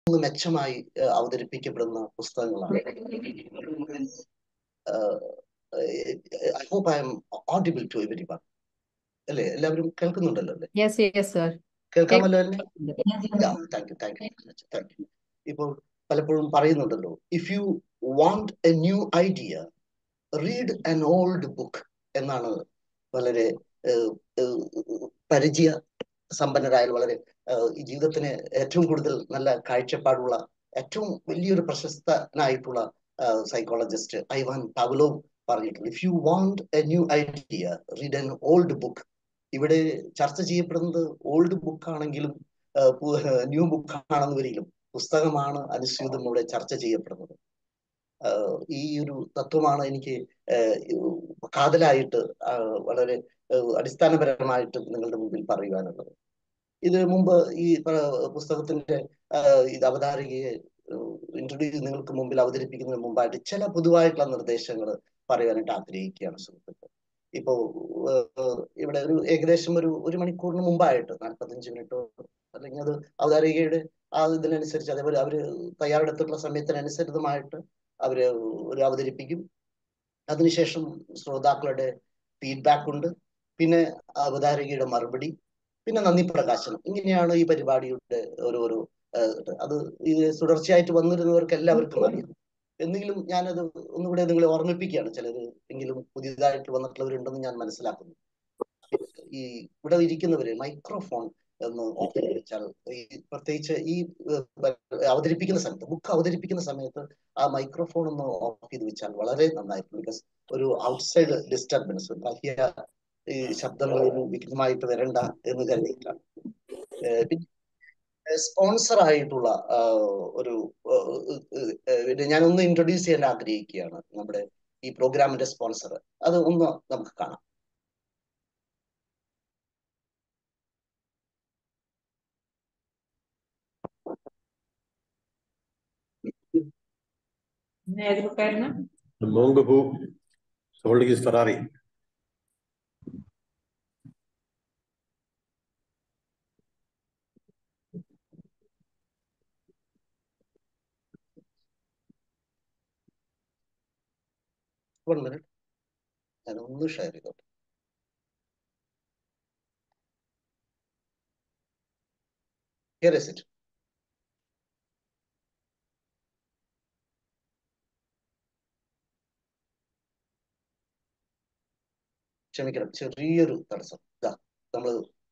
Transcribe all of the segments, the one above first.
ഒന്ന് മെച്ചമായി ഏഹ്, അവതരിപ്പിക്കപ്പെടുന്ന പുസ്തകങ്ങളാണ് I hope I am audible to every one അല്ലേ എല്ലാവരും കേൾക്കുന്നുണ്ടല്ലോ അല്ലേ യെസ് യെസ് സർ കേൾക്കാമല്ലോ അല്ലേ thank you thank you thank you ഇപ്പോൾ പലപ്പോഴും പറയുന്നുണ്ടല്ലോ if you want a new idea read an old book എന്നാണ് വളരെ ഏഹ്, ഏഹ്, പരിചയ സമ്പന്നരായ വളരെ ഏഹ്, ഈ ജീവിതത്തിന് ഏറ്റവും കൂടുതൽ നല്ല കാഴ്ചപ്പാടുള്ള ഏറ്റവും വലിയൊരു പ്രശസ്തനായിട്ടുള്ള സൈക്കോളജിസ്റ്റ് ഐവാൻ പവ്ലോവ് പറഞ്ഞിട്ടുണ്ട് if you want a new idea read an old book ഇവിടെ ചർച്ച ചെയ്യപ്പെടുന്നത് ഓൾഡ് ബുക്ക് ആണെങ്കിലും ന്യൂ ബുക്ക് ആണെന്ന് വരികിലും പുസ്തകമാണ് അനുസ്യൂതം ഇവിടെ ചർച്ച ചെയ്യപ്പെടുന്നത് ആഹ് ഈ ഒരു തത്വമാണ് എനിക്ക് ആഹ് കാതലായിട്ട് ആഹ് വളരെ ആഹ് അടിസ്ഥാനപരമായിട്ട് നിങ്ങളുടെ മുമ്പിൽ പറയുവാനുള്ളത് ഇത് മുമ്പ് ഈ പ- പുസ്തകത്തിന്റെ ആഹ് ഇത് അവതാരികയെ ഇൻട്രൊഡ്യൂസ് നിങ്ങൾക്ക് മുമ്പിൽ അവതരിപ്പിക്കുന്നതിന് മുമ്പായിട്ട് ചില പൊതുവായിട്ടുള്ള നിർദ്ദേശങ്ങൾ പറയാനായിട്ട് ആഗ്രഹിക്കുകയാണ് സുഹൃത്തുക്കൾ ഇപ്പോ ആഹ് ഇവിടെ ഒരു ഏകദേശം ഒരു ഒരു മണിക്കൂറിന് മുമ്പായിട്ട് നാൽപ്പത്തഞ്ച് മിനിറ്റോ അല്ലെങ്കിൽ അത് അവതാരികയുടെ ആ ഇതിനനുസരിച്ച് അതേപോലെ അവര് തയ്യാറെടുത്തിട്ടുള്ള സമയത്തിനനുസരിതമായിട്ട് അവര് ഒരു അവതരിപ്പിക്കും അതിനുശേഷം ശ്രോതാക്കളുടെ ഫീഡ്ബാക്ക് ഉണ്ട് പിന്നെ അവതാരകയുടെ മറുപടി പിന്നെ നന്ദി പ്രകാശനം ഇങ്ങനെയാണ് ഈ പരിപാടിയുടെ ഓരോരോ ആഹ് അത് ഇത് തുടർച്ചയായിട്ട് വന്നിരുന്നവർക്ക് എല്ലാവർക്കും അറിയാം എന്നെങ്കിലും ഞാനത് ഒന്നുകൂടെ നിങ്ങളെ ഓർമ്മിപ്പിക്കുകയാണ് ചിലർ എങ്കിലും പുതിയതായിട്ട് വന്നിട്ടുള്ളവരുണ്ടെന്ന് ഞാൻ മനസ്സിലാക്കുന്നു ഈ ഇവിടെ ഇരിക്കുന്നവര് മൈക്രോഫോൺ എന്ന് ഓഫ് ചെയ്ത് വെച്ചാൽ ഈ പ്രത്യേകിച്ച് ഈ ഏഹ്, അവതരിപ്പിക്കുന്ന സമയത്ത് ബുക്ക് അവതരിപ്പിക്കുന്ന സമയത്ത് ആ മൈക്രോഫോൺ ഒന്ന് ഓഫ് ചെയ്ത് വെച്ചാൽ വളരെ നന്നായിരിക്കും ബിക്കോസ് ഒരു ഔട്ട്സൈഡ് ഡിസ്റ്റർബൻസ് ബാഹ്യ ഈ ശബ്ദങ്ങൾ ഒരു വിഘ്നമായിട്ട് വരണ്ട എന്ന് കരുതിയിട്ടാണ് ഏഹ്, പിന്നെ സ്പോൺസർ ആയിട്ടുള്ള ആഹ്, ഒരു ഏഹ്, ഏഹ്, ഇത് ഞാനൊന്ന് ഇൻട്രൊഡ്യൂസ് ചെയ്യാൻ ആഗ്രഹിക്കുകയാണ് നമ്മുടെ ഈ പ്രോഗ്രാമിന്റെ സ്പോൺസർ അത് ഒന്ന് നമുക്ക് കാണാം ഇന്ന് ഏത് ബുക്കായിരുന്നു Mongabu sold his Ferrari. One minute ഞാൻ ഒന്ന് ഷെയർ ചെയ്തോട്ടെ Here is it. ക്ഷമിക്കണം ചെറിയൊരു തടസ്സം ഇതാ നമ്മൾ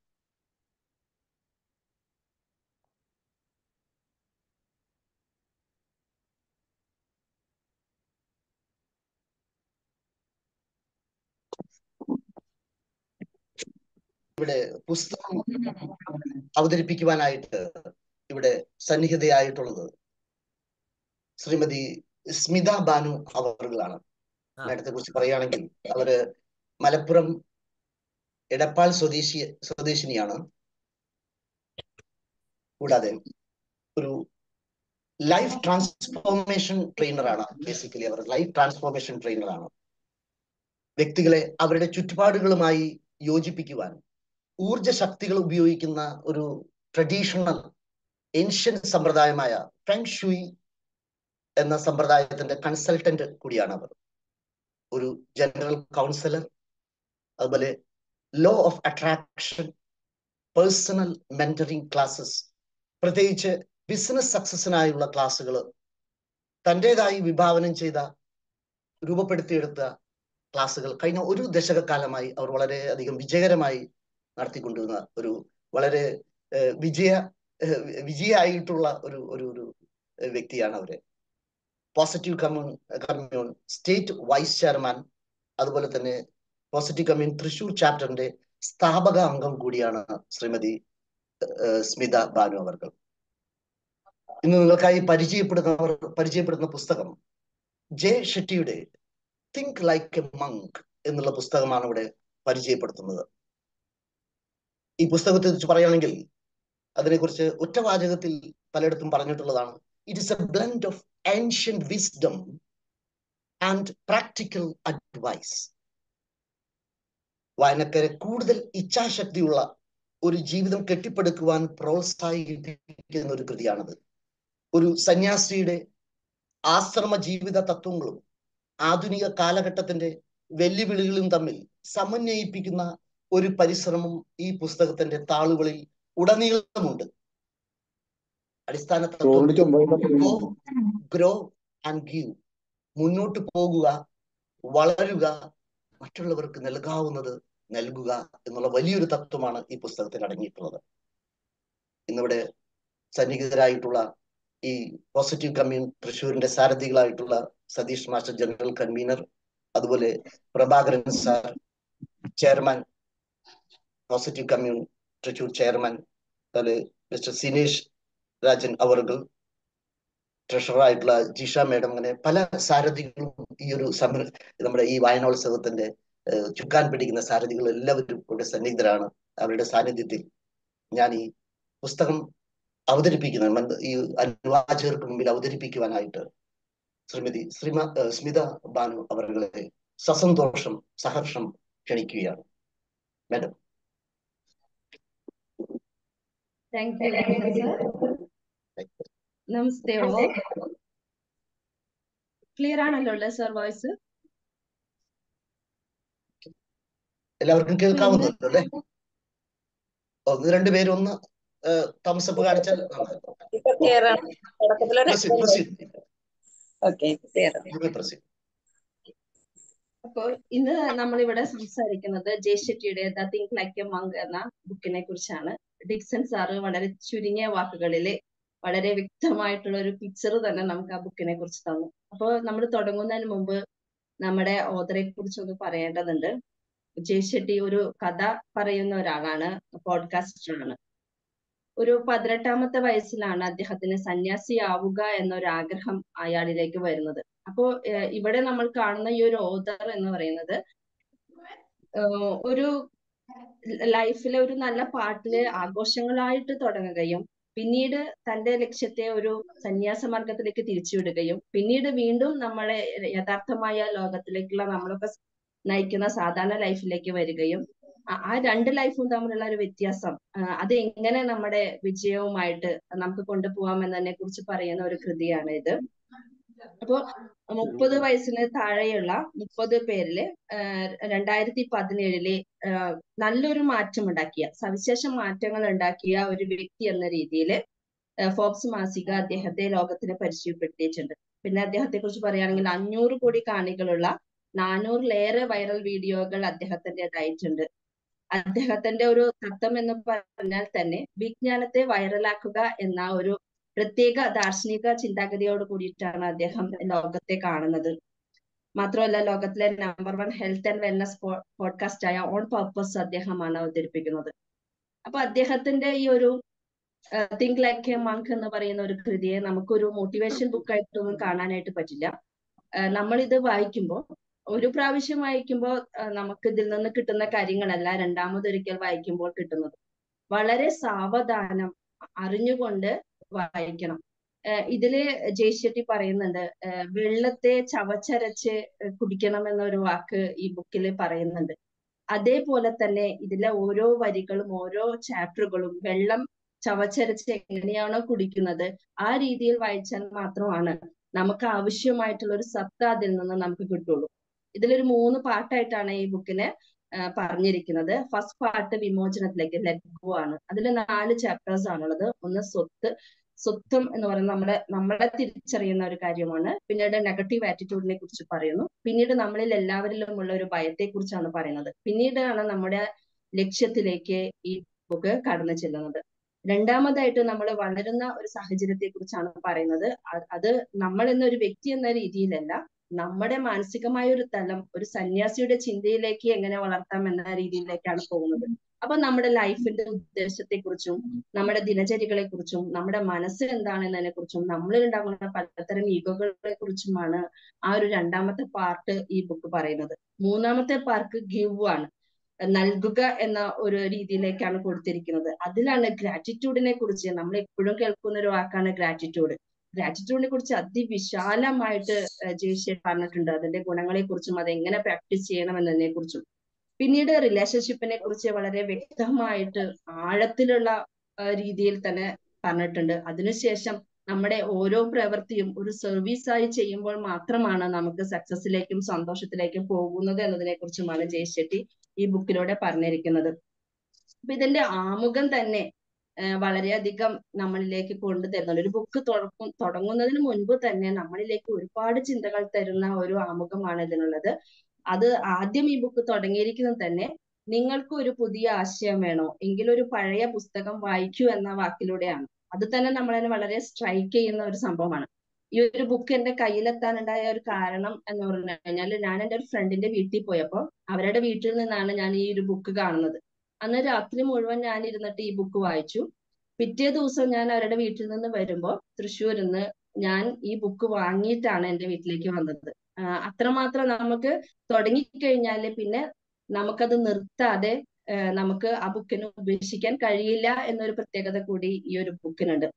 ഇവിടെ പുസ്തകം അവതരിപ്പിക്കുവാനായിട്ട് ഇവിടെ സന്നിഹിതയായിട്ടുള്ളത് ശ്രീമതി സ്മിത ബാനു അവറുകളാണ് നേരത്തെ കുറിച്ച് പറയുകയാണെങ്കിൽ അവര് മലപ്പുറം എടപ്പാൾ സ്വദേശി സ്വദേശിനിയാണ് കൂടാതെ ഒരു ലൈഫ് ട്രാൻസ്ഫോർമേഷൻ ട്രെയിനറാണ് ബേസിക്കലി അവർ ലൈഫ് ട്രാൻസ്ഫോർമേഷൻ ട്രെയിനറാണ് വ്യക്തികളെ അവരുടെ ചുറ്റുപാടുകളുമായി യോജിപ്പിക്കുവാൻ ഊർജ ശക്തികൾ ഉപയോഗിക്കുന്ന ഒരു ട്രഡീഷണൽ ഏൻഷ്യൻ സമ്പ്രദായമായ ഫെങ് ഷുയി എന്ന സമ്പ്രദായത്തിന്റെ കൺസൾട്ടന്റ് കൂടിയാണ് അവർ ഒരു ജനറൽ കൗൺസിലർ അതുപോലെ law of attraction personal mentoring classes പ്രത്യേകിച്ച് ബിസിനസ് സക്സസിനായുള്ള ക്ലാസ്സുകൾ തൻ്റെതായി വിഭാവനം ചെയ്ത രൂപപ്പെടുത്തിയെടുത്ത ക്ലാസ്സുകൾ കഴിഞ്ഞ ഒരു ദശകക്കാലമായി അവർ വളരെ അധികം വിജയകരമായി നടത്തിക്കൊണ്ടിരുന്ന ഒരു വളരെ ഏഹ്, വിജയ ഏഹ്, വിജയായിട്ടുള്ള ഒരു ഒരു ഒരു വ്യക്തിയാണ് അവര് positive commune commune state vice chairman അതുപോലെ തന്നെ പോസിറ്റീവ് കമ്മ്യൂൺ തൃശൂർ ചാപ്റ്ററിന്റെ സ്ഥാപക അംഗം കൂടിയാണ് ശ്രീമതി ഏഹ്, സ്മിത ബാനു അവർകൾ ഇന്ന് നിങ്ങൾക്കായി പരിചയപ്പെടുന്നവർ പരിചയപ്പെടുന്ന പുസ്തകം ജെ ഷെട്ടിയുടെ തിങ്ക് ലൈക്ക് എ മങ്ക് എന്നുള്ള പുസ്തകമാണ് ഇവിടെ പരിചയപ്പെടുത്തുന്നത് ഈ പുസ്തകത്തെ കുറിച്ച് പറയുകയാണെങ്കിൽ അതിനെക്കുറിച്ച് ഒറ്റവാചകത്തിൽ പലയിടത്തും പറഞ്ഞിട്ടുള്ളതാണ് it is a blend of ancient wisdom and practical advice വായനക്കാരെ കൂടുതൽ ഇച്ഛാശക്തിയുള്ള ഒരു ജീവിതം കെട്ടിപ്പടുക്കുവാൻ പ്രോത്സാഹിപ്പിക്കുന്ന ഒരു കൃതിയാണത് ഒരു സന്യാസിയുടെ ആശ്രമ ജീവിത തത്വങ്ങളും ആധുനിക കാലഘട്ടത്തിന്റെ വെല്ലുവിളികളും തമ്മിൽ സമന്വയിപ്പിക്കുന്ന ഒരു പരിശ്രമം ഈ പുസ്തകത്തിന്റെ താളുകളിൽ ഉടനീളമുണ്ട് അടിസ്ഥാന തത്വം ഗ്രോ ആൻഡ് ഗീവ് മുന്നോട്ട് പോകുക വളരുക മറ്റുള്ളവർക്ക് നൽകാവുന്നത് നൽകുക എന്നുള്ള വലിയൊരു തത്വമാണ് ഈ പുസ്തകത്തിൽ അടങ്ങിയിട്ടുള്ളത് ഇന്നിവിടെ സന്നിഹിതരായിട്ടുള്ള ഈ പോസിറ്റീവ് കമ്മ്യൂൺ തൃശ്ശൂരിന്റെ സാരഥികളായിട്ടുള്ള സതീഷ് മാസ്റ്റർ ജനറൽ കൺവീനർ അതുപോലെ Prabhakaran sir chairman positive commune Thrissur chairman അതുപോലെ മിസ്റ്റർ സിനേഷ് രാജൻ അവർകൾ ട്രഷററായിട്ടുള്ള ജിഷ മേഡം അങ്ങനെ പല സാരഥികളും ഈ ഒരു സമര നമ്മുടെ ഈ വായനോത്സവത്തിന്റെ ചുക്കാൻ പിടിക്കുന്ന സാരഥികൾ എല്ലാവരും ഇവിടെ സന്നിഗ്ധരാണ് അവരുടെ സാന്നിധ്യത്തിൽ ഞാൻ ഈ പുസ്തകം അവതരിപ്പിക്കുന്ന ഈ അനുവാചകർക്ക് മുമ്പിൽ അവതരിപ്പിക്കുവാനായിട്ട് ശ്രീമതി ശ്രീമ സ്മിത ബാനു അവരുടെ സസന്തോഷം സഹർഷം ക്ഷണിക്കുകയാണ് madam thank you namaste clear ആണല്ലോ അല്ലേ സർ വോയിസ് എല്ലാവർക്കും കേൾക്കാവുന്നല്ലോ അല്ലേ ഒന്ന് രണ്ട് പേര് ഒന്ന് തമസപ്പ് കാണിച്ചാൽ അപ്പോൾ ഇന്ന് നമ്മളിവിടെ സംസാരിക്കുന്നത് ജയശെട്ടിയുടെ the think like a monk എന്ന ബുക്കിനെ കുറിച്ചാണ് ഡിക്സൺ സാറ് വളരെ ചുരുങ്ങിയ വാക്കുകളിൽ വളരെ വ്യക്തമായിട്ടുള്ള ഒരു പിക്ചർ തന്നെ നമുക്ക് ആ ബുക്കിനെ കുറിച്ച് തന്നു അപ്പോൾ നമ്മൾ തുടങ്ങുന്നതിന് മുമ്പ് നമ്മുടെ ഓതറെ കുറിച്ച് ഒന്ന് പറയേണ്ടതുണ്ട് ജയശെട്ടി ഒരു കഥ പറയുന്ന ഒരാളാണ് പോഡ്കാസ്റ്ററാണ് ഒരു പതിനെട്ടാമത്തെ വയസ്സിലാണ് അദ്ദേഹത്തിന് സന്യാസിയാവുക എന്നൊരു ആഗ്രഹം അയാളിലേക്ക് വരുന്നത് അപ്പോ ഇവിടെ നമ്മൾ കാണുന്ന ഈ ഒരു ഓതർ എന്ന് പറയുന്നത് ഒരു ലൈഫിലെ ഒരു നല്ല പാട്ടില് ആഘോഷങ്ങളായിട്ട് തുടങ്ങുകയും പിന്നീട് തന്റെ ലക്ഷ്യത്തെ ഒരു സന്യാസ മാർഗത്തിലേക്ക് തിരിച്ചുവിടുകയും പിന്നീട് വീണ്ടും നമ്മളെ യഥാർത്ഥമായ ലോകത്തിലേക്കുള്ള നമ്മളൊക്കെ നയിക്കുന്ന സാധാരണ ലൈഫിലേക്ക് വരികയും ആ രണ്ട് ലൈഫും തമ്മിലുള്ള ഒരു വ്യത്യാസം അത് എങ്ങനെ നമ്മുടെ വിജയവുമായിട്ട് നമുക്ക് കൊണ്ടുപോകാം എന്നതിനെ കുറിച്ച് പറയുന്ന ഒരു കൃതിയാണ് ഇത് അപ്പോ മുപ്പത് വയസ്സിന് താഴെയുള്ള മുപ്പത് പേരില് രണ്ടായിരത്തി പതിനേഴില് നല്ലൊരു മാറ്റം ഉണ്ടാക്കിയ സവിശേഷ മാറ്റങ്ങൾ ഉണ്ടാക്കിയ ഒരു വ്യക്തി എന്ന രീതിയിൽ ഫോബ്സ് മാസിക അദ്ദേഹത്തെ ലോകത്തിന് പരിചയപ്പെടുത്തിയിട്ടുണ്ട് പിന്നെ അദ്ദേഹത്തെ കുറിച്ച് പറയുകയാണെങ്കിൽ അഞ്ഞൂറ് കോടി കാണികളുള്ള നാനൂറിലേറെ വൈറൽ വീഡിയോകൾ അദ്ദേഹത്തിൻ്റെതായിട്ടുണ്ട് അദ്ദേഹത്തിന്റെ ഒരു തത്വം എന്ന് പറഞ്ഞാൽ തന്നെ വിജ്ഞാനത്തെ വൈറലാക്കുക എന്ന ഒരു പ്രത്യേക ദാർശനിക ചിന്താഗതിയോട് കൂടിയിട്ടാണ് അദ്ദേഹം ലോകത്തെ കാണുന്നത് മാത്രമല്ല ലോകത്തിലെ number one health and wellness podcast ആയ ഓൺ പർപ്പസ് അദ്ദേഹമാണ് അവതരിപ്പിക്കുന്നത് അപ്പൊ അദ്ദേഹത്തിന്റെ ഈ ഒരു തിങ്ക് ലൈക്ക് എ മങ്ക് എന്ന് പറയുന്ന ഒരു കൃതിയെ നമുക്കൊരു മോട്ടിവേഷൻ ബുക്കായിട്ടൊന്നും കാണാനായിട്ട് പറ്റില്ല നമ്മൾ ഇത് വായിക്കുമ്പോൾ ഒരു പ്രാവശ്യം വായിക്കുമ്പോൾ നമുക്ക് ഇതിൽ നിന്ന് കിട്ടുന്ന കാര്യങ്ങളല്ല രണ്ടാമതൊരിക്കൽ വായിക്കുമ്പോൾ കിട്ടുന്നത് വളരെ സാവധാനം അറിഞ്ഞുകൊണ്ട് വായിക്കണം ഇതില് ജയശെട്ടി പറയുന്നുണ്ട് വെള്ളത്തെ ചവച്ചരച്ച് കുടിക്കണം എന്നൊരു വാക്ക് ഈ ബുക്കിൽ പറയുന്നുണ്ട് അതേപോലെ തന്നെ ഇതിലെ ഓരോ വരികളും ഓരോ ചാപ്റ്ററുകളും വെള്ളം ചവച്ചരച്ച് എങ്ങനെയാണോ കുടിക്കുന്നത് ആ രീതിയിൽ വായിച്ചാൽ മാത്രമാണ് നമുക്ക് ആവശ്യമായിട്ടുള്ള ഒരു സത്ത അതിൽ നിന്ന് നമുക്ക് കിട്ടുള്ളൂ ഇതിലൊരു മൂന്ന് പാട്ടായിട്ടാണ് ഈ ബുക്കിനെ പറഞ്ഞിരിക്കുന്നത് ഫസ്റ്റ് പാർട്ട് വിമോചനത്തിലേക്ക് ലെറ്റ് ഗോ ആണ് അതിൽ നാല് ചാപ്റ്റേഴ്സ് ആണുള്ളത് ഒന്ന് സ്വത്ത് സ്വത്വം എന്ന് പറയുന്നത് നമ്മളെ നമ്മളെ തിരിച്ചറിയുന്ന ഒരു കാര്യമാണ് പിന്നീട് നെഗറ്റീവ് ആറ്റിറ്റ്യൂഡിനെ കുറിച്ച് പറയുന്നു പിന്നീട് നമ്മളിൽ എല്ലാവരിലും ഉള്ള ഒരു ഭയത്തെ കുറിച്ചാണ് പറയുന്നത് പിന്നീടാണ് നമ്മുടെ ലക്ഷ്യത്തിലേക്ക് ഈ ബുക്ക് കടന്നു ചെല്ലുന്നത് രണ്ടാമതായിട്ട് നമ്മൾ വളരുന്ന ഒരു സാഹചര്യത്തെ കുറിച്ചാണ് പറയുന്നത് അത് നമ്മൾ എന്നൊരു വ്യക്തി എന്ന രീതിയിലല്ല നമ്മുടെ മാനസികമായ ഒരു തലം ഒരു സന്യാസിയുടെ ചിന്തയിലേക്ക് എങ്ങനെ വളർത്താം എന്ന രീതിയിലേക്കാണ് പോകുന്നത് അപ്പൊ നമ്മുടെ ലൈഫിന്റെ ഉദ്ദേശത്തെ കുറിച്ചും നമ്മുടെ ദിനചര്യകളെ കുറിച്ചും നമ്മുടെ മനസ്സ് എന്താണെന്നതിനെ കുറിച്ചും നമ്മളിൽ ഉണ്ടാകുന്ന പലതരം ഈഗോകളെ കുറിച്ചുമാണ് ആ ഒരു രണ്ടാമത്തെ പാർട്ട് ഈ ബുക്ക് പറയുന്നത് മൂന്നാമത്തെ പാർക്ക് ഗിവ് ആണ് നൽകുക എന്ന ഒരു രീതിയിലേക്കാണ് കൊടുത്തിരിക്കുന്നത് അതിലാണ് ഗ്രാറ്റിറ്റ്യൂഡിനെ കുറിച്ച് നമ്മൾ എപ്പോഴും കേൾക്കുന്ന ഒരു വാക്കാണ് ഗ്രാറ്റിറ്റ്യൂഡ് ഗ്രാറ്റിറ്റ്യൂഡിനെ കുറിച്ച് അതിവിശാലമായിട്ട് ജയശ്രീ പറഞ്ഞിട്ടുണ്ട് അതിന്റെ ഗുണങ്ങളെ കുറിച്ചും അത് എങ്ങനെ പ്രാക്ടീസ് ചെയ്യണം എന്നതിനെ കുറിച്ചും പിന്നീട് റിലേഷൻഷിപ്പിനെ കുറിച്ച് വളരെ വ്യക്തമായിട്ട് ആഴത്തിലുള്ള രീതിയിൽ തന്നെ പറഞ്ഞിട്ടുണ്ട് അതിനുശേഷം നമ്മുടെ ഓരോ പ്രവൃത്തിയും ഒരു സർവീസായി ചെയ്യുമ്പോൾ മാത്രമാണ് നമുക്ക് സക്സസിലേക്കും സന്തോഷത്തിലേക്കും പോകുന്നത് എന്നതിനെ കുറിച്ചുമാണ് ജയശെട്ടി ഈ ബുക്കിലൂടെ പറഞ്ഞിരിക്കുന്നത് അപ്പൊ ഇതിന്റെ ആമുഖം തന്നെ വളരെയധികം നമ്മളിലേക്ക് കൊണ്ടുതരുന്നുണ്ട് ഒരു ബുക്ക് തുടക്കും തുടങ്ങുന്നതിന് മുൻപ് തന്നെ നമ്മളിലേക്ക് ഒരുപാട് ചിന്തകൾ തരുന്ന ഒരു ആമുഖമാണ് ഇതിനുള്ളത് അത് ആദ്യം ഈ ബുക്ക് തുടങ്ങിയിരിക്കുന്നത് തന്നെ നിങ്ങൾക്ക് ഒരു പുതിയ ആശയം വേണോ എങ്കിൽ ഒരു പഴയ പുസ്തകം വായിക്കൂ എന്ന വാക്കിലൂടെയാണ് അത് തന്നെ നമ്മളെ വളരെ സ്ട്രൈക്ക് ചെയ്യുന്ന ഒരു സംഭവമാണ് ഈ ഒരു ബുക്ക് എന്റെ കയ്യിലെത്താനുണ്ടായ ഒരു കാരണം എന്ന് പറഞ്ഞു കഴിഞ്ഞാൽ ഞാൻ എൻ്റെ ഒരു ഫ്രണ്ടിന്റെ വീട്ടിൽ പോയപ്പോൾ അവരുടെ വീട്ടിൽ നിന്നാണ് ഞാൻ ഈ ഒരു ബുക്ക് കാണുന്നത് അന്ന് രാത്രി മുഴുവൻ ഞാൻ ഇരുന്നിട്ട് ഈ ബുക്ക് വായിച്ചു പിറ്റേ ദിവസം ഞാൻ അവരുടെ വീട്ടിൽ നിന്ന് വരുമ്പോൾ തൃശ്ശൂരിൽ നിന്ന് ഞാൻ ഈ ബുക്ക് വാങ്ങിയിട്ടാണ് എൻ്റെ വീട്ടിലേക്ക് വന്നത് അത്രമാത്രം നമുക്ക് തുടങ്ങിക്കഴിഞ്ഞാല് പിന്നെ നമുക്കത് നിർത്താതെ നമുക്ക് ആ ബുക്കിന് ഉപേക്ഷിക്കാൻ കഴിയില്ല എന്നൊരു പ്രത്യേകത കൂടി ഈ ഒരു ബുക്കിനുണ്ട്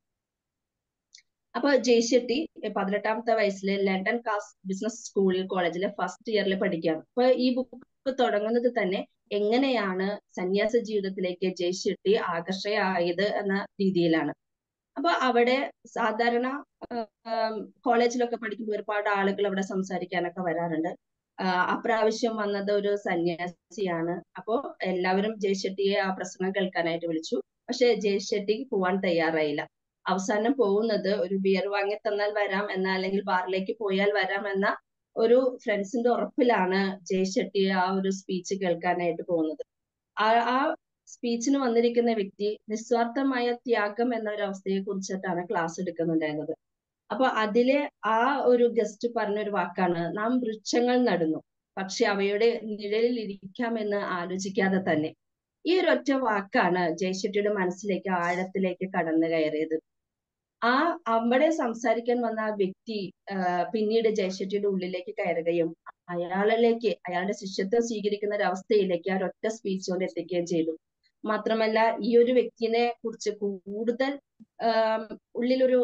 അപ്പൊ ജയ്ശെട്ടി പതിനെട്ടാമത്തെ വയസ്സിൽ ലണ്ടൻ കാസ് ബിസിനസ് സ്കൂളിൽ കോളേജിലെ ഫസ്റ്റ് ഇയറിൽ പഠിക്കുകയാണ് അപ്പൊ ഈ ബുക്ക് തുടങ്ങുന്നത് തന്നെ എങ്ങനെയാണ് സന്യാസ ജീവിതത്തിലേക്ക് ജയ്ശെട്ടി ആകർഷയായത് എന്ന രീതിയിലാണ് അപ്പൊ അവിടെ സാധാരണ കോളേജിലൊക്കെ പഠിക്കുമ്പോൾ ഒരുപാട് ആളുകൾ അവിടെ സംസാരിക്കാനൊക്കെ വരാറുണ്ട് അപ്രാവശ്യം വന്നത് ഒരു സന്യാസിയാണ് അപ്പോ എല്ലാവരും ജയ്ശെട്ടിയെ ആ പ്രസംഗം കേൾക്കാനായിട്ട് വിളിച്ചു പക്ഷെ ജയ്ശെട്ടി പോവാൻ തയ്യാറായില്ല അവസാനം പോകുന്നത് ഒരു ബിയർ വാങ്ങി തന്നാൽ വരാം എന്ന അല്ലെങ്കിൽ ബാറിലേക്ക് പോയാൽ വരാം എന്ന ഒരു ഫ്രണ്ട്സിന്റെ ഉറപ്പിലാണ് ജയ്ശെട്ടി ആ ഒരു സ്പീച്ച് കേൾക്കാനായിട്ട് പോകുന്നത് ആ ആ സ്പീച്ചിന് വന്നിരിക്കുന്ന വ്യക്തി നിസ്വാർത്ഥമായ ത്യാഗം എന്ന ഒരു അവസ്ഥയെ കുറിച്ചിട്ടാണ് ക്ലാസ് എടുക്കുന്നുണ്ടായിരുന്നത് അപ്പൊ അതിലെ ആ ഒരു ഗസ്റ്റ് പറഞ്ഞ ഒരു വാക്കാണ് നാം വൃക്ഷങ്ങൾ നടുന്നു പക്ഷെ അവയുടെ നിഴലിൽ ഇരിക്കാമെന്ന് ആലോചിക്കാതെ തന്നെ ഈ ഒരു ഒറ്റ വാക്കാണ് ജയശെട്ടിയുടെ മനസ്സിലേക്ക് ആഴത്തിലേക്ക് കടന്നു കയറിയത് ആ അവിടെ സംസാരിക്കാൻ വന്ന ആ വ്യക്തി പിന്നീട് ജയശെട്ടിയുടെ ഉള്ളിലേക്ക് കയറുകയും അയാളിലേക്ക് അയാളുടെ ശിഷ്യത്വം സ്വീകരിക്കുന്ന ഒരു അവസ്ഥയിലേക്ക് ആ ഒറ്റ സ്പീച്ച് കൊണ്ട് എത്തിക്കുകയും ചെയ്തു മാത്രമല്ല ഈ ഒരു വ്യക്തിനെ കുറിച്ച് കൂടുതൽ ഉള്ളിലൊരു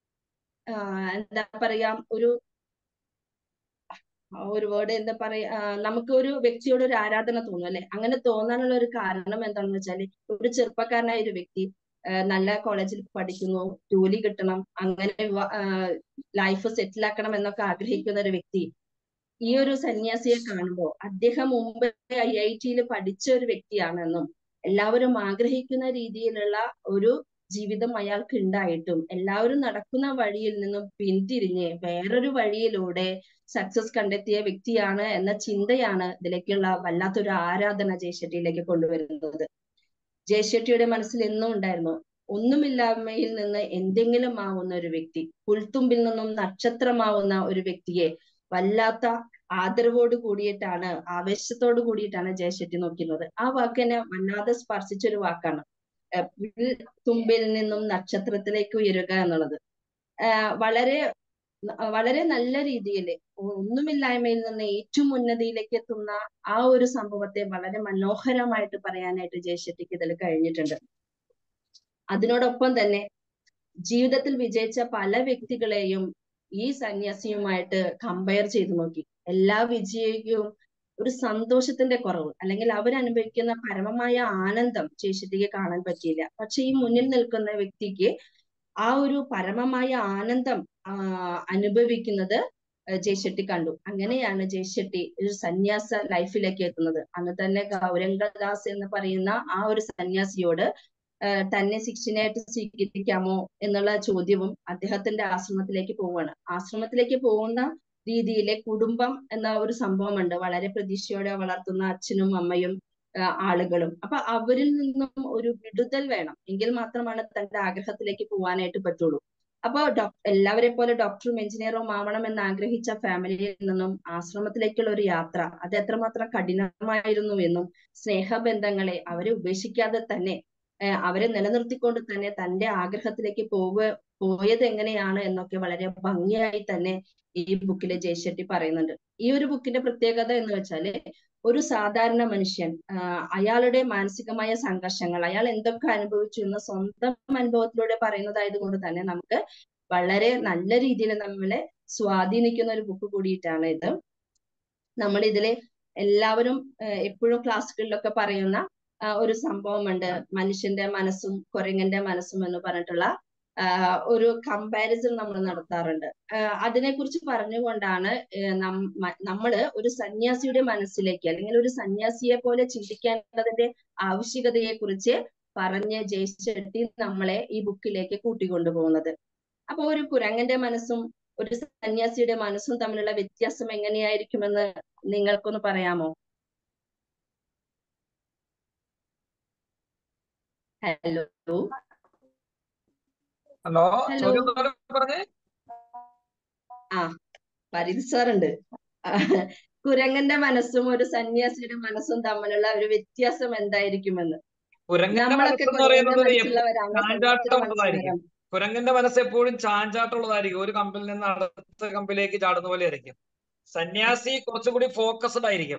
എന്താ പറയാ ഒരു ഒരു വേർഡ് എന്താ പറയാ നമുക്ക് ഒരു വ്യക്തിയോട് ഒരു ആരാധന തോന്നും അല്ലെ അങ്ങനെ തോന്നാനുള്ള ഒരു കാരണം എന്താണെന്ന് വെച്ചാല് ഒരു ചെറുപ്പക്കാരനായ ഒരു വ്യക്തി നല്ല കോളേജിൽ പഠിക്കുന്നു ജോലി കിട്ടണം അങ്ങനെ ലൈഫ് സെറ്റിൽ ആക്കണം എന്നൊക്കെ ആഗ്രഹിക്കുന്ന ഒരു വ്യക്തി ഈ ഒരു സന്യാസിയെ കാണുമ്പോൾ അദ്ദേഹം മുമ്പ് ഐ ഐ ടിയിൽ പഠിച്ച ഒരു വ്യക്തിയാണെന്നും എല്ലാവരും ആഗ്രഹിക്കുന്ന രീതിയിലുള്ള ഒരു ജീവിതം അയാൾക്ക് ഉണ്ടായിട്ടും എല്ലാവരും നടക്കുന്ന വഴിയിൽ നിന്നും പിന്തിരിഞ്ഞ് വേറൊരു വഴിയിലൂടെ സക്സസ് കണ്ടെത്തിയ വ്യക്തിയാണ് എന്ന ചിന്തയാണ് ഇതിലേക്കുള്ള വല്ലാത്തൊരു ആരാധന ജയശെട്ടിയിലേക്ക് കൊണ്ടുവരുന്നത് ജയശെട്ടിയുടെ മനസ്സിൽ എന്നും ഉണ്ടായിരുന്നു ഒന്നുമില്ലായ്മയിൽ നിന്ന് എന്തെങ്കിലും ആവുന്ന ഒരു വ്യക്തി പുൽത്തുമ്പിൽ നിന്നും നക്ഷത്രമാവുന്ന ഒരു വ്യക്തിയെ വല്ലാത്ത ആദരവോട് കൂടിയിട്ടാണ് ആവേശത്തോട് കൂടിയിട്ടാണ് ജയശെട്ടി നോക്കുന്നത് ആ വാക്ക് എന്നെ വല്ലാതെ സ്പർശിച്ച ഒരു വാക്കാണ് തുമ്പിൽ നിന്നും നക്ഷത്രത്തിലേക്ക് ഉയരുക എന്നുള്ളത് വളരെ വളരെ നല്ല രീതിയിൽ ഒന്നുമില്ലായ്മയിൽ നിന്ന് ഏറ്റവും ഉന്നതിയിലേക്ക് എത്തുന്ന ആ ഒരു സംഭവത്തെ വളരെ മനോഹരമായിട്ട് പറയാനായിട്ട് ജയശെട്ടിക്ക് ഇതിൽ കഴിഞ്ഞിട്ടുണ്ട് അതിനോടൊപ്പം തന്നെ ജീവിതത്തിൽ വിജയിച്ച പല വ്യക്തികളെയും ഈ സന്യാസിയുമായിട്ട് കമ്പയർ ചെയ്തു നോക്കി എല്ലാ വിജയിക്കും ഒരു സന്തോഷത്തിന്റെ കുറവ് അല്ലെങ്കിൽ അവരനുഭവിക്കുന്ന പരമമായ ആനന്ദം ജയശെട്ടിക്ക് കാണാൻ പറ്റിയില്ല പക്ഷെ ഈ മുന്നിൽ നിൽക്കുന്ന വ്യക്തിക്ക് ആ ഒരു പരമമായ ആനന്ദം അനുഭവിക്കുന്നത് ജയശെട്ടി കണ്ടു അങ്ങനെയാണ് ജയശെട്ടി ഒരു സന്യാസ ലൈഫിലേക്ക് എത്തുന്നത് അന്ന് തന്നെ ഗൗരംഗദാസ് എന്ന് പറയുന്ന ആ ഒരു സന്യാസിയോട് തന്നെ ശിക്ഷനായിട്ട് സ്വീകരിക്കാമോ എന്നുള്ള ചോദ്യവും അദ്ദേഹത്തിന്റെ ആശ്രമത്തിലേക്ക് പോവുകയാണ് ആശ്രമത്തിലേക്ക് പോകുന്ന രീതിയിലെ കുടുംബം എന്ന ഒരു സംഭവമുണ്ട് വളരെ പ്രതീക്ഷയോടെ വളർത്തുന്ന അച്ഛനും അമ്മയും ആളുകളും അപ്പൊ അവരിൽ നിന്നും ഒരു വിടുതൽ വേണം എങ്കിൽ മാത്രമാണ് തന്റെ ആഗ്രഹത്തിലേക്ക് പോകാനായിട്ട് പറ്റുള്ളൂ അപ്പൊ എല്ലാവരെ പോലെ ഡോക്ടറും എഞ്ചിനീയറും ആവണം എന്ന് ആഗ്രഹിച്ച ഫാമിലിയിൽ നിന്നും ആശ്രമത്തിലേക്കുള്ള ഒരു യാത്ര അത് എത്രമാത്രം കഠിനമായിരുന്നു എന്നും സ്നേഹബന്ധങ്ങളെ അവരെ ഉപേക്ഷിക്കാതെ തന്നെ അവരെ നിലനിർത്തിക്കൊണ്ട് തന്നെ തന്റെ ആഗ്രഹത്തിലേക്ക് പോവുക പോയത് എങ്ങനെയാണ് എന്നൊക്കെ വളരെ ഭംഗിയായി തന്നെ ഈ ബുക്കിലെ ജയശെട്ടി പറയുന്നുണ്ട് ഈ ഒരു ബുക്കിന്റെ പ്രത്യേകത എന്ന് വെച്ചാല് ഒരു സാധാരണ മനുഷ്യൻ അയാളുടെ മാനസികമായ സംഘർഷങ്ങൾ അയാൾ എന്തൊക്കെ അനുഭവിച്ചു എന്ന് സ്വന്തം അനുഭവത്തിലൂടെ പറയുന്നതായത് കൊണ്ട് തന്നെ നമുക്ക് വളരെ നല്ല രീതിയിൽ നമ്മളെ സ്വാധീനിക്കുന്ന ഒരു ബുക്ക് കൂടിയിട്ടാണ് ഇത് നമ്മൾ ഇതിലെ എല്ലാവരും എപ്പോഴും ക്ലാസ്സുകളിലൊക്കെ പറയുന്ന ഒരു സംഭവമുണ്ട് മനുഷ്യന്റെ മനസ്സും കുരങ്ങന്റെ മനസ്സും എന്ന് പറഞ്ഞിട്ടുള്ള ആഹ് ഒരു കമ്പാരിസൺ നമ്മൾ നടത്താറുണ്ട് ആഹ് അതിനെക്കുറിച്ച് പറഞ്ഞുകൊണ്ടാണ് ഏഹ് നം- മ- നമ്മള് ഒരു സന്യാസിയുടെ മനസ്സിലേക്ക് അല്ലെങ്കിൽ ഒരു സന്യാസിയെ പോലെ ചിന്തിക്കേണ്ടതിന്റെ ആവശ്യകതയെ കുറിച്ച് പറഞ്ഞ് ജയിച്ചെട്ടി നമ്മളെ ഈ ബുക്കിലേക്ക് കൂട്ടിക്കൊണ്ടുപോകുന്നത് അപ്പൊ ഒരു കുരങ്ങന്റെ മനസ്സും ഒരു സന്യാസിയുടെ മനസ്സും തമ്മിലുള്ള വ്യത്യാസം എങ്ങനെയായിരിക്കുമെന്ന് നിങ്ങൾക്കൊന്ന് പറയാമോ ഹലോ ഹലോ ഹലോ ചോദ്യം ഒന്നുകൂടെ പറഞ്ഞേ ആ പരിധി സാറുണ്ട് കുരങ്ങന്റെ മനസ്സും ഒരു സന്യാസിയുടെ മനസ്സും തമ്മിലുള്ള ഒരു വ്യത്യാസം എന്തായിരിക്കുമെന്ന് കുരങ്ങന്റെ നമ്മളൊക്കെ മനസ്സെന്ന് കുരങ്ങന്റെ പറയുന്നത് എപ്പോഴും മനസ്സുള്ളവരാണോ സന്യാസിയുടെ ചാഞ്ചാട്ടമുള്ളതായിരിക്കും മനസ്സുള്ളവരാണോ കുരങ്ങന്റെ മനസ്സ് എപ്പോഴും ചാഞ്ചാട്ടമുള്ളതായിരിക്കും ഒരു കമ്പിൽ നിന്ന് അടുത്ത കമ്പിലേക്ക് ചാടുന്ന പോലെ ആയിരിക്കും സന്യാസി കുറച്ചുകൂടി ഫോക്കസ്ഡ് ആയിരിക്കും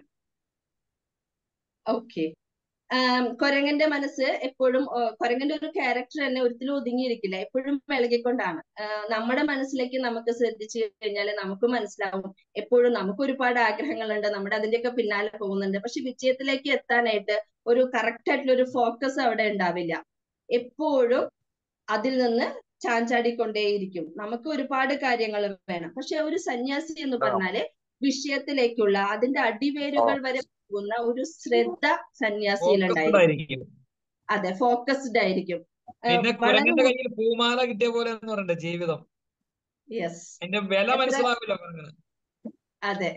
ഓക്കെ കൊരങ്ങന്റെ മനസ്സ് എപ്പോഴും ആ, കൊരങ്ങന്റെ ഒരു ക്യാരക്ടർ തന്നെ ഒരിക്കലും ഒതുങ്ങിയിരിക്കില്ല എപ്പോഴും ഇളകിക്കൊണ്ടാണ് ആ, നമ്മുടെ മനസ്സിലേക്ക് നമുക്ക് ശ്രദ്ധിച്ചു കഴിഞ്ഞാൽ നമുക്ക് മനസ്സിലാവും എപ്പോഴും നമുക്ക് ഒരുപാട് ആഗ്രഹങ്ങളുണ്ട് നമ്മുടെ അതിന്റെയൊക്കെ പിന്നാലെ പോകുന്നുണ്ട് പക്ഷെ വിജയത്തിലേക്ക് എത്താനായിട്ട് ഒരു കറക്റ്റ് ആയിട്ടുള്ള ഒരു ഫോക്കസ് അവിടെ ഉണ്ടാവില്ല എപ്പോഴും അതിൽ നിന്ന് ചാഞ്ചാടിക്കൊണ്ടേയിരിക്കും നമുക്ക് ഒരുപാട് കാര്യങ്ങൾ വേണം പക്ഷെ ഒരു സന്യാസി എന്ന് പറഞ്ഞാല് വിഷയത്തിലേക്കുള്ള അതിന്റെ അടിവേരുകൾ വരെ പോകുന്ന ഒരു ശ്രദ്ധ സന്യാസിയിൽ ഫോക്കസ്ഡ് ഉണ്ടായിരിക്കും ആയിരിക്കും അതെ ഫോക്കസ്ഡ് ആയിരിക്കും ആ, പിന്നെ വളരെ കുരങ്ങന്റെ കയ്യിൽ പൂമാല കിട്ടിയ പോലെ എന്ന് പറയണ്ടേ ജീവിതം യെസ് അതിന്റെ വില എത്ര മനസ്സിലാവില്ല കുരങ്ങനെ അതെ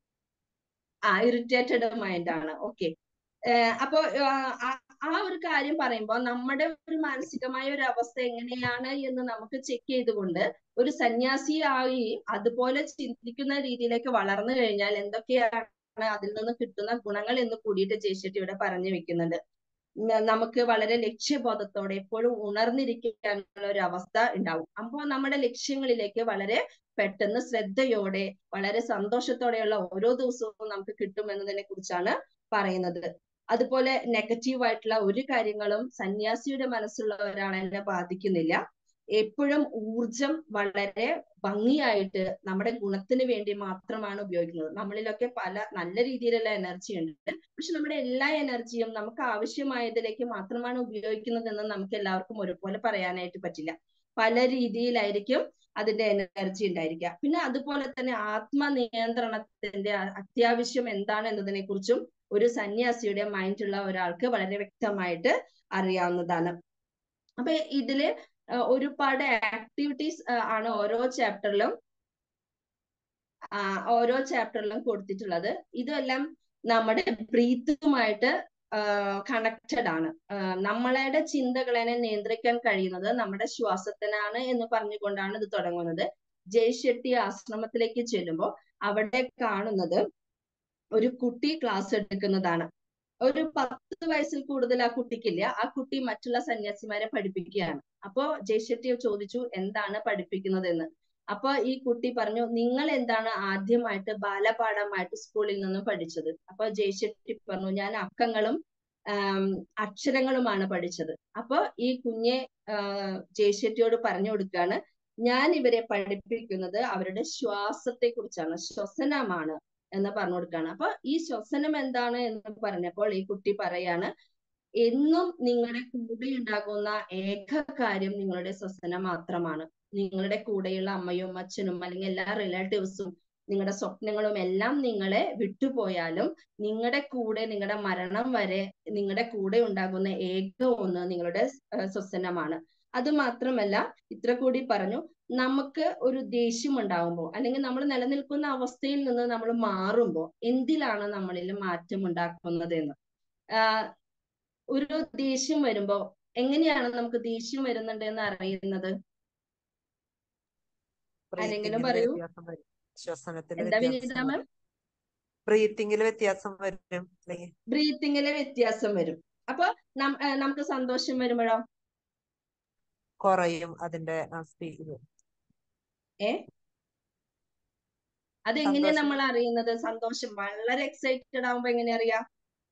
ആ ഇറിറ്റേറ്റഡ് മൈൻഡ് ആണ് ഓക്കെ അപ്പൊ ആ ആ- ആ ഒരു കാര്യം പറയുമ്പോൾ നമ്മുടെ ഒരു മാനസികമായ ഒരു അവസ്ഥ എങ്ങനെയാണ് എന്ന് നമുക്ക് ചെക്ക് ചെയ്തുകൊണ്ട് ഒരു സന്യാസിയായി അതുപോലെ ചിന്തിക്കുന്ന രീതിയിലേക്ക് വളർന്നു കഴിഞ്ഞാൽ എന്തൊക്കെയാണ് അതിൽ നിന്ന് കിട്ടുന്ന ഗുണങ്ങൾ എന്ന് കൂടിയിട്ട് ജയശെട്ടി ഇവിടെ പറഞ്ഞു വെക്കുന്നുണ്ട് ന- നമുക്ക് വളരെ ലക്ഷ്യബോധത്തോടെ എപ്പോഴും ഉണർന്നിരിക്കാനുള്ള ഒരു അവസ്ഥ ഉണ്ടാവും അപ്പോൾ നമ്മുടെ ലക്ഷ്യങ്ങളിലേക്ക് വളരെ പെട്ടെന്ന് ശ്രദ്ധയോടെ വളരെ സന്തോഷത്തോടെയുള്ള ഓരോ ദിവസവും നമുക്ക് കിട്ടും എന്നതിനെ കുറിച്ചാണ് പറയുന്നത് അതുപോലെ നെഗറ്റീവ് ആയിട്ടുള്ള ഒരു കാര്യങ്ങളും സന്യാസിയുടെ മനസ്സുള്ള ഒരാളെ ബാധിക്കുന്നില്ല എപ്പോഴും ഊർജം വളരെ ഭംഗിയായിട്ട് നമ്മുടെ ഗുണത്തിന് വേണ്ടി മാത്രമാണ് ഉപയോഗിക്കുന്നത് നമ്മളിലൊക്കെ പല നല്ല രീതിയിലുള്ള എനർജി ഉണ്ട് പക്ഷെ നമ്മുടെ എല്ലാ എനർജിയും നമുക്ക് ആവശ്യമായതിലേക്ക് മാത്രമാണ് ഉപയോഗിക്കുന്നതെന്ന് നമുക്ക് എല്ലാവർക്കും ഒരുപോലെ പറയാനായിട്ട് പറ്റില്ല പല രീതിയിലായിരിക്കും അതിന്റെ എനർജി ഉണ്ടായിരിക്കുക പിന്നെ അതുപോലെ തന്നെ ആത്മനിയന്ത്രണത്തിന്റെ അ- അത്യാവശ്യം എന്താണ് എന്നതിനെ കുറിച്ചും ഒരു സന്യാസിയുടെ മൈൻഡുള്ള ഒരാൾക്ക് വളരെ വ്യക്തമായിട്ട് അറിയാവുന്നതാണ് അപ്പൊ ഇതില് ആ, ഒരുപാട് ആക്ടിവിറ്റീസ് ആണ് ഓരോ ചാപ്റ്ററിലും ആ, ഓരോ ചാപ്റ്ററിലും കൊടുത്തിട്ടുള്ളത് ഇതെല്ലാം നമ്മുടെ ബ്രീത്തുമായിട്ട് കണക്റ്റഡ് ആണ് ആ, നമ്മളുടെ ചിന്തകളെ നിയന്ത്രിക്കാൻ കഴിയുന്നത് നമ്മുടെ ശ്വാസത്തിനാണ് എന്ന് പറഞ്ഞുകൊണ്ടാണ് ഇത് തുടങ്ങുന്നത് ജയ്ഷെട്ടി ആശ്രമത്തിലേക്ക് ചെല്ലുമ്പോൾ അവിടെ കാണുന്നത് ഒരു കുട്ടി ക്ലാസ് എടുക്കുന്നതാണ് ഒരു പത്ത് വയസ്സിൽ കൂടുതൽ ആ കുട്ടിക്കില്ല ആ കുട്ടി മറ്റുള്ള സന്യാസിമാരെ പഠിപ്പിക്കുകയാണ് അപ്പോ ജയ്ഷെട്ടി ചോദിച്ചു എന്താണ് പഠിപ്പിക്കുന്നത് എന്ന് അപ്പൊ ഈ കുട്ടി പറഞ്ഞു നിങ്ങൾ എന്താണ് ആദ്യമായിട്ട് ബാലപാഠമായിട്ട് സ്കൂളിൽ നിന്നും പഠിച്ചത് അപ്പൊ ജയ്ഷെട്ടി പറഞ്ഞു ഞാൻ അക്കങ്ങളും ആം, അക്ഷരങ്ങളുമാണ് പഠിച്ചത് അപ്പൊ ഈ കുഞ്ഞെ ജയ്ഷെട്ടിയോട് പറഞ്ഞു കൊടുക്കുകയാണ് ഞാൻ ഇവരെ പഠിപ്പിക്കുന്നത് അവരുടെ ശ്വാസത്തെ കുറിച്ചാണ് ശ്വസനമാണ് എന്ന് പറഞ്ഞു കൊടുക്കുകയാണ് അപ്പൊ ഈ ശ്വസനം എന്താണ് എന്ന് പറഞ്ഞപ്പോൾ ഈ കുട്ടി പറയാണ് എന്നും നിങ്ങളുടെ കൂടെ ഉണ്ടാകുന്ന ഏക കാര്യം നിങ്ങളുടെ ശ്വസനം മാത്രമാണ് നിങ്ങളുടെ കൂടെയുള്ള അമ്മയും അച്ഛനും അല്ലെങ്കിൽ എല്ലാ റിലേറ്റീവ്സും നിങ്ങളുടെ സ്വപ്നങ്ങളും എല്ലാം നിങ്ങളെ വിട്ടുപോയാലും നിങ്ങളുടെ കൂടെ നിങ്ങളുടെ മരണം വരെ നിങ്ങളുടെ കൂടെ ഉണ്ടാകുന്ന ഏക ഒന്ന് നിങ്ങളുടെ ഏഹ്, ശ്വസനമാണ് അത് മാത്രമല്ല ഇത്ര കൂടി പറഞ്ഞു നമുക്ക് ഒരു ദേഷ്യം ഉണ്ടാകുമ്പോൾ അല്ലെങ്കിൽ നമ്മൾ നിലനിൽക്കുന്ന അവസ്ഥയിൽ നിന്ന് നമ്മൾ മാറുമ്പോൾ എന്തിലാണ് നമ്മളിൽ മാറ്റം ഉണ്ടാക്കുന്നത് എന്ന് ആഹ് ഒരു ദേഷ്യം വരുമ്പോ എങ്ങനെയാണ് നമുക്ക് ദേഷ്യം വരുന്നുണ്ട് എന്ന് അറിയുന്നത് ആരെങ്കിലും ബ്രീത്തിങ്ങിൽ പറയൂ വ്യത്യാസം വരും ശ്വസനത്തിൽ എന്താ വ്യത്യാസം വിനീത വരും മാം ബ്രീത്തിങ്ങിൽ വ്യത്യാസം വരും അല്ലെങ്കിൽ ബ്രീത്തിങ്ങിലെ വ്യത്യാസം വരും അപ്പൊ നം- ഏഹ് നമുക്ക് സന്തോഷം വരുമ്പോഴോ കുറയും അതിന്റെ സ്പീഡ് ഏ അതെങ്ങനെയാ സന്തോഷം നമ്മൾ അറിയുന്നത് സന്തോഷം വളരെ എക്സൈറ്റഡ് ആവുമ്പോ എങ്ങനെ അറിയാം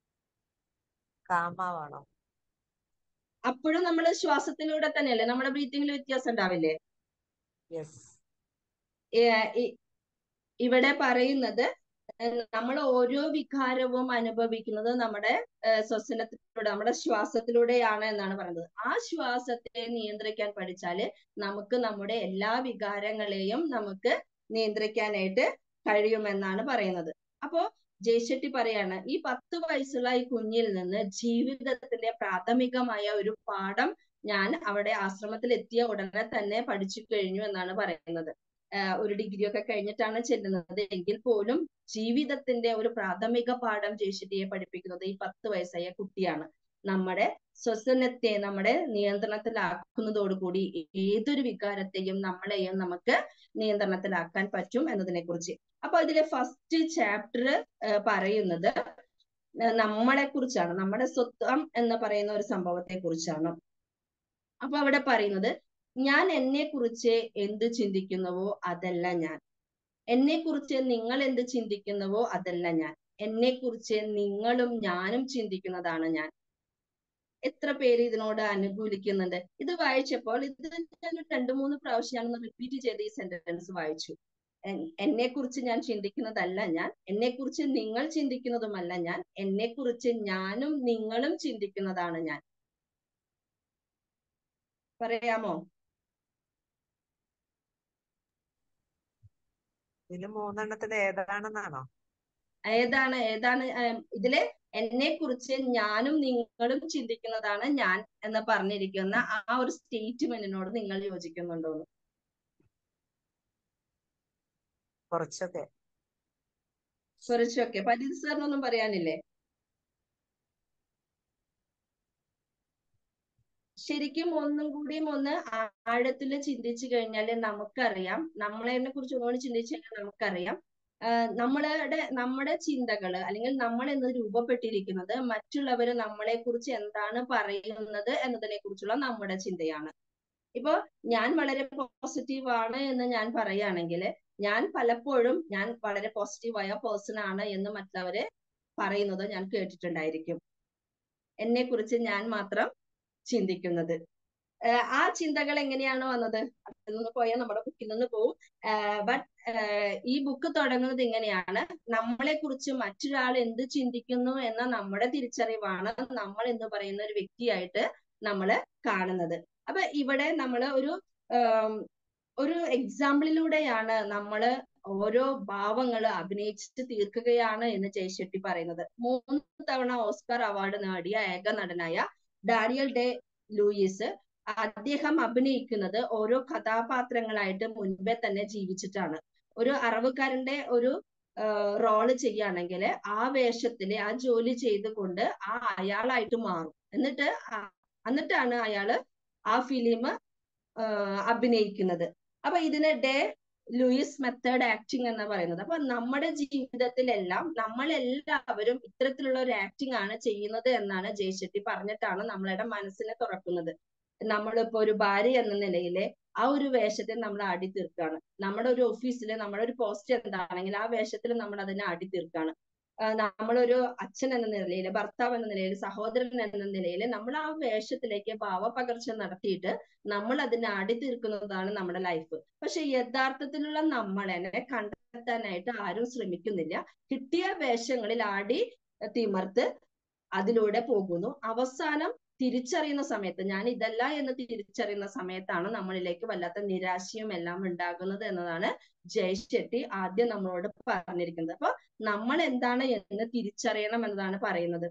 കാമാവാണോ അപ്പോഴും നമ്മൾ ശ്വാസത്തിലൂടെ തന്നെയല്ലേ നമ്മുടെ ബ്രീത്തിങ്ങിൽ വ്യത്യാസം ഉണ്ടാവില്ലേ യെസ് ഏ, ഇ- ഇവിടെ പറയുന്നത് നമ്മൾ ഓരോ വികാരവും അനുഭവിക്കുന്നത് നമ്മുടെ ഏഹ് ശ്വസനത്തിലൂടെ നമ്മുടെ ശ്വാസത്തിലൂടെയാണ് എന്നാണ് പറയുന്നത് ആ ശ്വാസത്തെ നിയന്ത്രിക്കാൻ പഠിച്ചാല് നമുക്ക് നമ്മുടെ എല്ലാ വികാരങ്ങളെയും നമുക്ക് നിയന്ത്രിക്കാനായിട്ട് കഴിയുമെന്നാണ് പറയുന്നത് അപ്പോ ജയശെട്ടി പറയാണ് ഈ പത്ത് വയസ്സുള്ള ഈ കുഞ്ഞിൽ നിന്ന് ജീവിതത്തിന്റെ പ്രാഥമികമായ ഒരു പാഠം ഞാൻ അവിടെ ആശ്രമത്തിൽ എത്തിയ ഉടനെ തന്നെ പഠിച്ചു കഴിഞ്ഞു എന്നാണ് പറയുന്നത് ആഹ് ഒരു ഡിഗ്രി ഒക്കെ കഴിഞ്ഞിട്ടാണ് ചെല്ലുന്നത് എങ്കിൽ പോലും ജീവിതത്തിന്റെ ഒരു പ്രാഥമിക പാഠം ജയശെട്ടിയെ പഠിപ്പിക്കുന്നത് ഈ പത്ത് വയസ്സായ കുട്ടിയാണ് നമ്മുടെ ശ്വസനത്തെ നമ്മുടെ നിയന്ത്രണത്തിലാക്കുന്നതോടുകൂടി ഏതൊരു വികാരത്തെയും നമ്മളെയും നമുക്ക് നിയന്ത്രണത്തിലാക്കാൻ പറ്റും എന്നതിനെ കുറിച്ച് അപ്പൊ അതിലെ ഫസ്റ്റ് ചാപ്റ്റർ പറയുന്നത് നമ്മളെ കുറിച്ചാണ് നമ്മുടെ സ്വത്വം എന്ന് പറയുന്ന ഒരു സംഭവത്തെ കുറിച്ചാണ് അപ്പൊ അവിടെ പറയുന്നത് ഞാൻ എന്നെ കുറിച്ച് എന്ത് ചിന്തിക്കുന്നുവോ അതല്ല ഞാൻ എന്നെ കുറിച്ച് നിങ്ങൾ എന്ത് ചിന്തിക്കുന്നുവോ അതല്ല ഞാൻ എന്നെ കുറിച്ച് നിങ്ങളും ഞാനും ചിന്തിക്കുന്നതാണ് ഞാൻ എത്ര പേര് ഇതിനോട് അനുകൂലിക്കുന്നുണ്ട് ഇത് വായിച്ചപ്പോൾ ഇത് ഞാൻ രണ്ടു മൂന്ന് പ്രാവശ്യം ഞാനൊന്ന് റിപ്പീറ്റ് ചെയ്ത് ഈ സെന്റൻസ് വായിച്ചു എന്നെ കുറിച്ച് ഞാൻ ചിന്തിക്കുന്നതല്ല ഞാൻ എന്നെ കുറിച്ച് നിങ്ങൾ ചിന്തിക്കുന്നതുമല്ല ഞാൻ എന്നെ കുറിച്ച് ഞാനും നിങ്ങളും ചിന്തിക്കുന്നതാണ് ഞാൻ പറയാമോ ഇതില് മൂന്നെണ്ണത്തിൽ ഏതാണെന്നാണോ ഏതാണ് ഏതാണ് ഇതില് എന്നെ കുറിച്ച് ഞാനും നിങ്ങളും ചിന്തിക്കുന്നതാണ് ഞാൻ എന്ന് പറഞ്ഞിരിക്കുന്ന ആ ഒരു സ്റ്റേറ്റ്മെന്റിനോട് നിങ്ങൾ യോജിക്കുന്നുണ്ടോ കുറച്ചൊക്കെ കുറച്ചൊക്കെ പരീത് സാറിനൊന്നും പറയാനില്ലേ ശരിക്കും ഒന്നും കൂടിയും ഒന്ന് ആഴത്തിൽ ചിന്തിച്ചു കഴിഞ്ഞാൽ നമുക്കറിയാം നമ്മളെ കുറിച്ച് ഒന്നുകൂടി ചിന്തിച്ചു കഴിഞ്ഞാൽ നമുക്കറിയാം നമ്മളുടെ നമ്മുടെ ചിന്തകള് അല്ലെങ്കിൽ നമ്മൾ എന്ന് രൂപപ്പെട്ടിരിക്കുന്നത് മറ്റുള്ളവർ നമ്മളെ കുറിച്ച് എന്താണ് പറയുന്നത് എന്നതിനെ കുറിച്ചുള്ള നമ്മുടെ ചിന്തയാണ് ഇപ്പൊ ഞാൻ വളരെ പോസിറ്റീവ് ആണ് എന്ന് ഞാൻ പറയുകയാണെങ്കിൽ ഞാൻ പലപ്പോഴും ഞാൻ വളരെ പോസിറ്റീവായ പേഴ്സൺ ആണ് എന്ന് മറ്റുള്ളവര് പറയുന്നത് ഞാൻ കേട്ടിട്ടുണ്ടായിരിക്കും എന്നെ കുറിച്ച് ഞാൻ മാത്രം ചിന്തിക്കുന്നത് ആ ചിന്തകൾ എങ്ങനെയാണ് വന്നത് അതിൽ നിന്ന് പോയാൽ നമ്മുടെ ബുക്കിൽ നിന്ന് പോവും ബട്ട് ഈ ബുക്ക് തുടങ്ങുന്നത് ഇങ്ങനെയാണ് നമ്മളെ കുറിച്ച് മറ്റൊരാൾ എന്ത് ചിന്തിക്കുന്നു എന്ന നമ്മുടെ തിരിച്ചറിവാണ് നമ്മൾ എന്ന് പറയുന്ന ഒരു വ്യക്തിയായിട്ട് നമ്മൾ കാണുന്നത് അപ്പൊ ഇവിടെ നമ്മൾ ഒരു ഒരു എക്സാമ്പിളിലൂടെയാണ് നമ്മൾ ഓരോ ഭാവങ്ങൾ അഭിനയിച്ച് തീർക്കുകയാണ് എന്ന് ജയശെട്ടി പറയുന്നത് മൂന്ന് തവണ ഓസ്കാർ അവാർഡ് നേടിയ ഏക നടനായ ഡാനിയൽ ഡെ ലൂയിസ് അദ്ദേഹം അഭിനയിക്കുന്നത് ഓരോ കഥാപാത്രങ്ങളായിട്ട് മുൻപേ തന്നെ ജീവിച്ചിട്ടാണ് ഒരു അറവുകാരന്റെ ഒരു റോള് ചെയ്യുകയാണെങ്കിൽ ആ വേഷത്തില് ആ ജോലി ചെയ്തുകൊണ്ട് ആ അയാളായിട്ട് മാറും എന്നിട്ട് എന്നിട്ടാണ് അയാള് ആ ഫിലിം അഭിനയിക്കുന്നത് അപ്പൊ ഇതിന് ഡേ ലൂയിസ് മെത്തേഡ് ആക്ടിങ് എന്ന് പറയുന്നത് അപ്പൊ നമ്മുടെ ജീവിതത്തിലെല്ലാം നമ്മളെല്ലാവരും ഇത്തരത്തിലുള്ള ഒരു ആക്ടിങ് ആണ് ചെയ്യുന്നത് എന്നാണ് ജയശെട്ടി പറഞ്ഞിട്ടാണ് നമ്മളുടെ മനസ്സിനെ തുറക്കുന്നത് നമ്മളിപ്പോ ഒരു ഭാര്യ എന്ന നിലയില് ആ ഒരു വേഷത്തെ നമ്മൾ ആടി തീർക്കുകയാണ് നമ്മുടെ ഒരു ഓഫീസിൽ നമ്മുടെ ഒരു പോസ്റ്റ് എന്താണെങ്കിൽ ആ വേഷത്തിൽ നമ്മൾ അതിനെ ആടി തീർക്കുകയാണ് നമ്മളൊരു അച്ഛൻ എന്ന നിലയിൽ ഭർത്താവ് എന്ന നിലയിൽ സഹോദരൻ എന്ന നിലയിൽ നമ്മൾ ആ വേഷത്തിലേക്ക് ഭാവപകർച്ച നടത്തിയിട്ട് നമ്മൾ അതിനെ ആടി തീർക്കുന്നതാണ് നമ്മുടെ ലൈഫ് പക്ഷെ യഥാർത്ഥത്തിലുള്ള നമ്മളെ കണ്ടെത്താനായിട്ട് ആരും ശ്രമിക്കുന്നില്ല കിട്ടിയ വേഷങ്ങളിൽ ആടി തിമർത്ത് അതിലൂടെ പോകുന്നു അവസാനം തിരിച്ചറിയുന്ന സമയത്ത് ഞാൻ ഇതല്ല എന്ന് തിരിച്ചറിയുന്ന സമയത്താണ് നമ്മളിലേക്ക് വല്ലാത്ത നിരാശയും എല്ലാം ഉണ്ടാകുന്നത് എന്നതാണ് ജയശെട്ടി ആദ്യം നമ്മളോട് പറഞ്ഞിരിക്കുന്നത് അപ്പൊ നമ്മൾ എന്താണ് എന്ന് തിരിച്ചറിയണം എന്നതാണ് പറയുന്നത്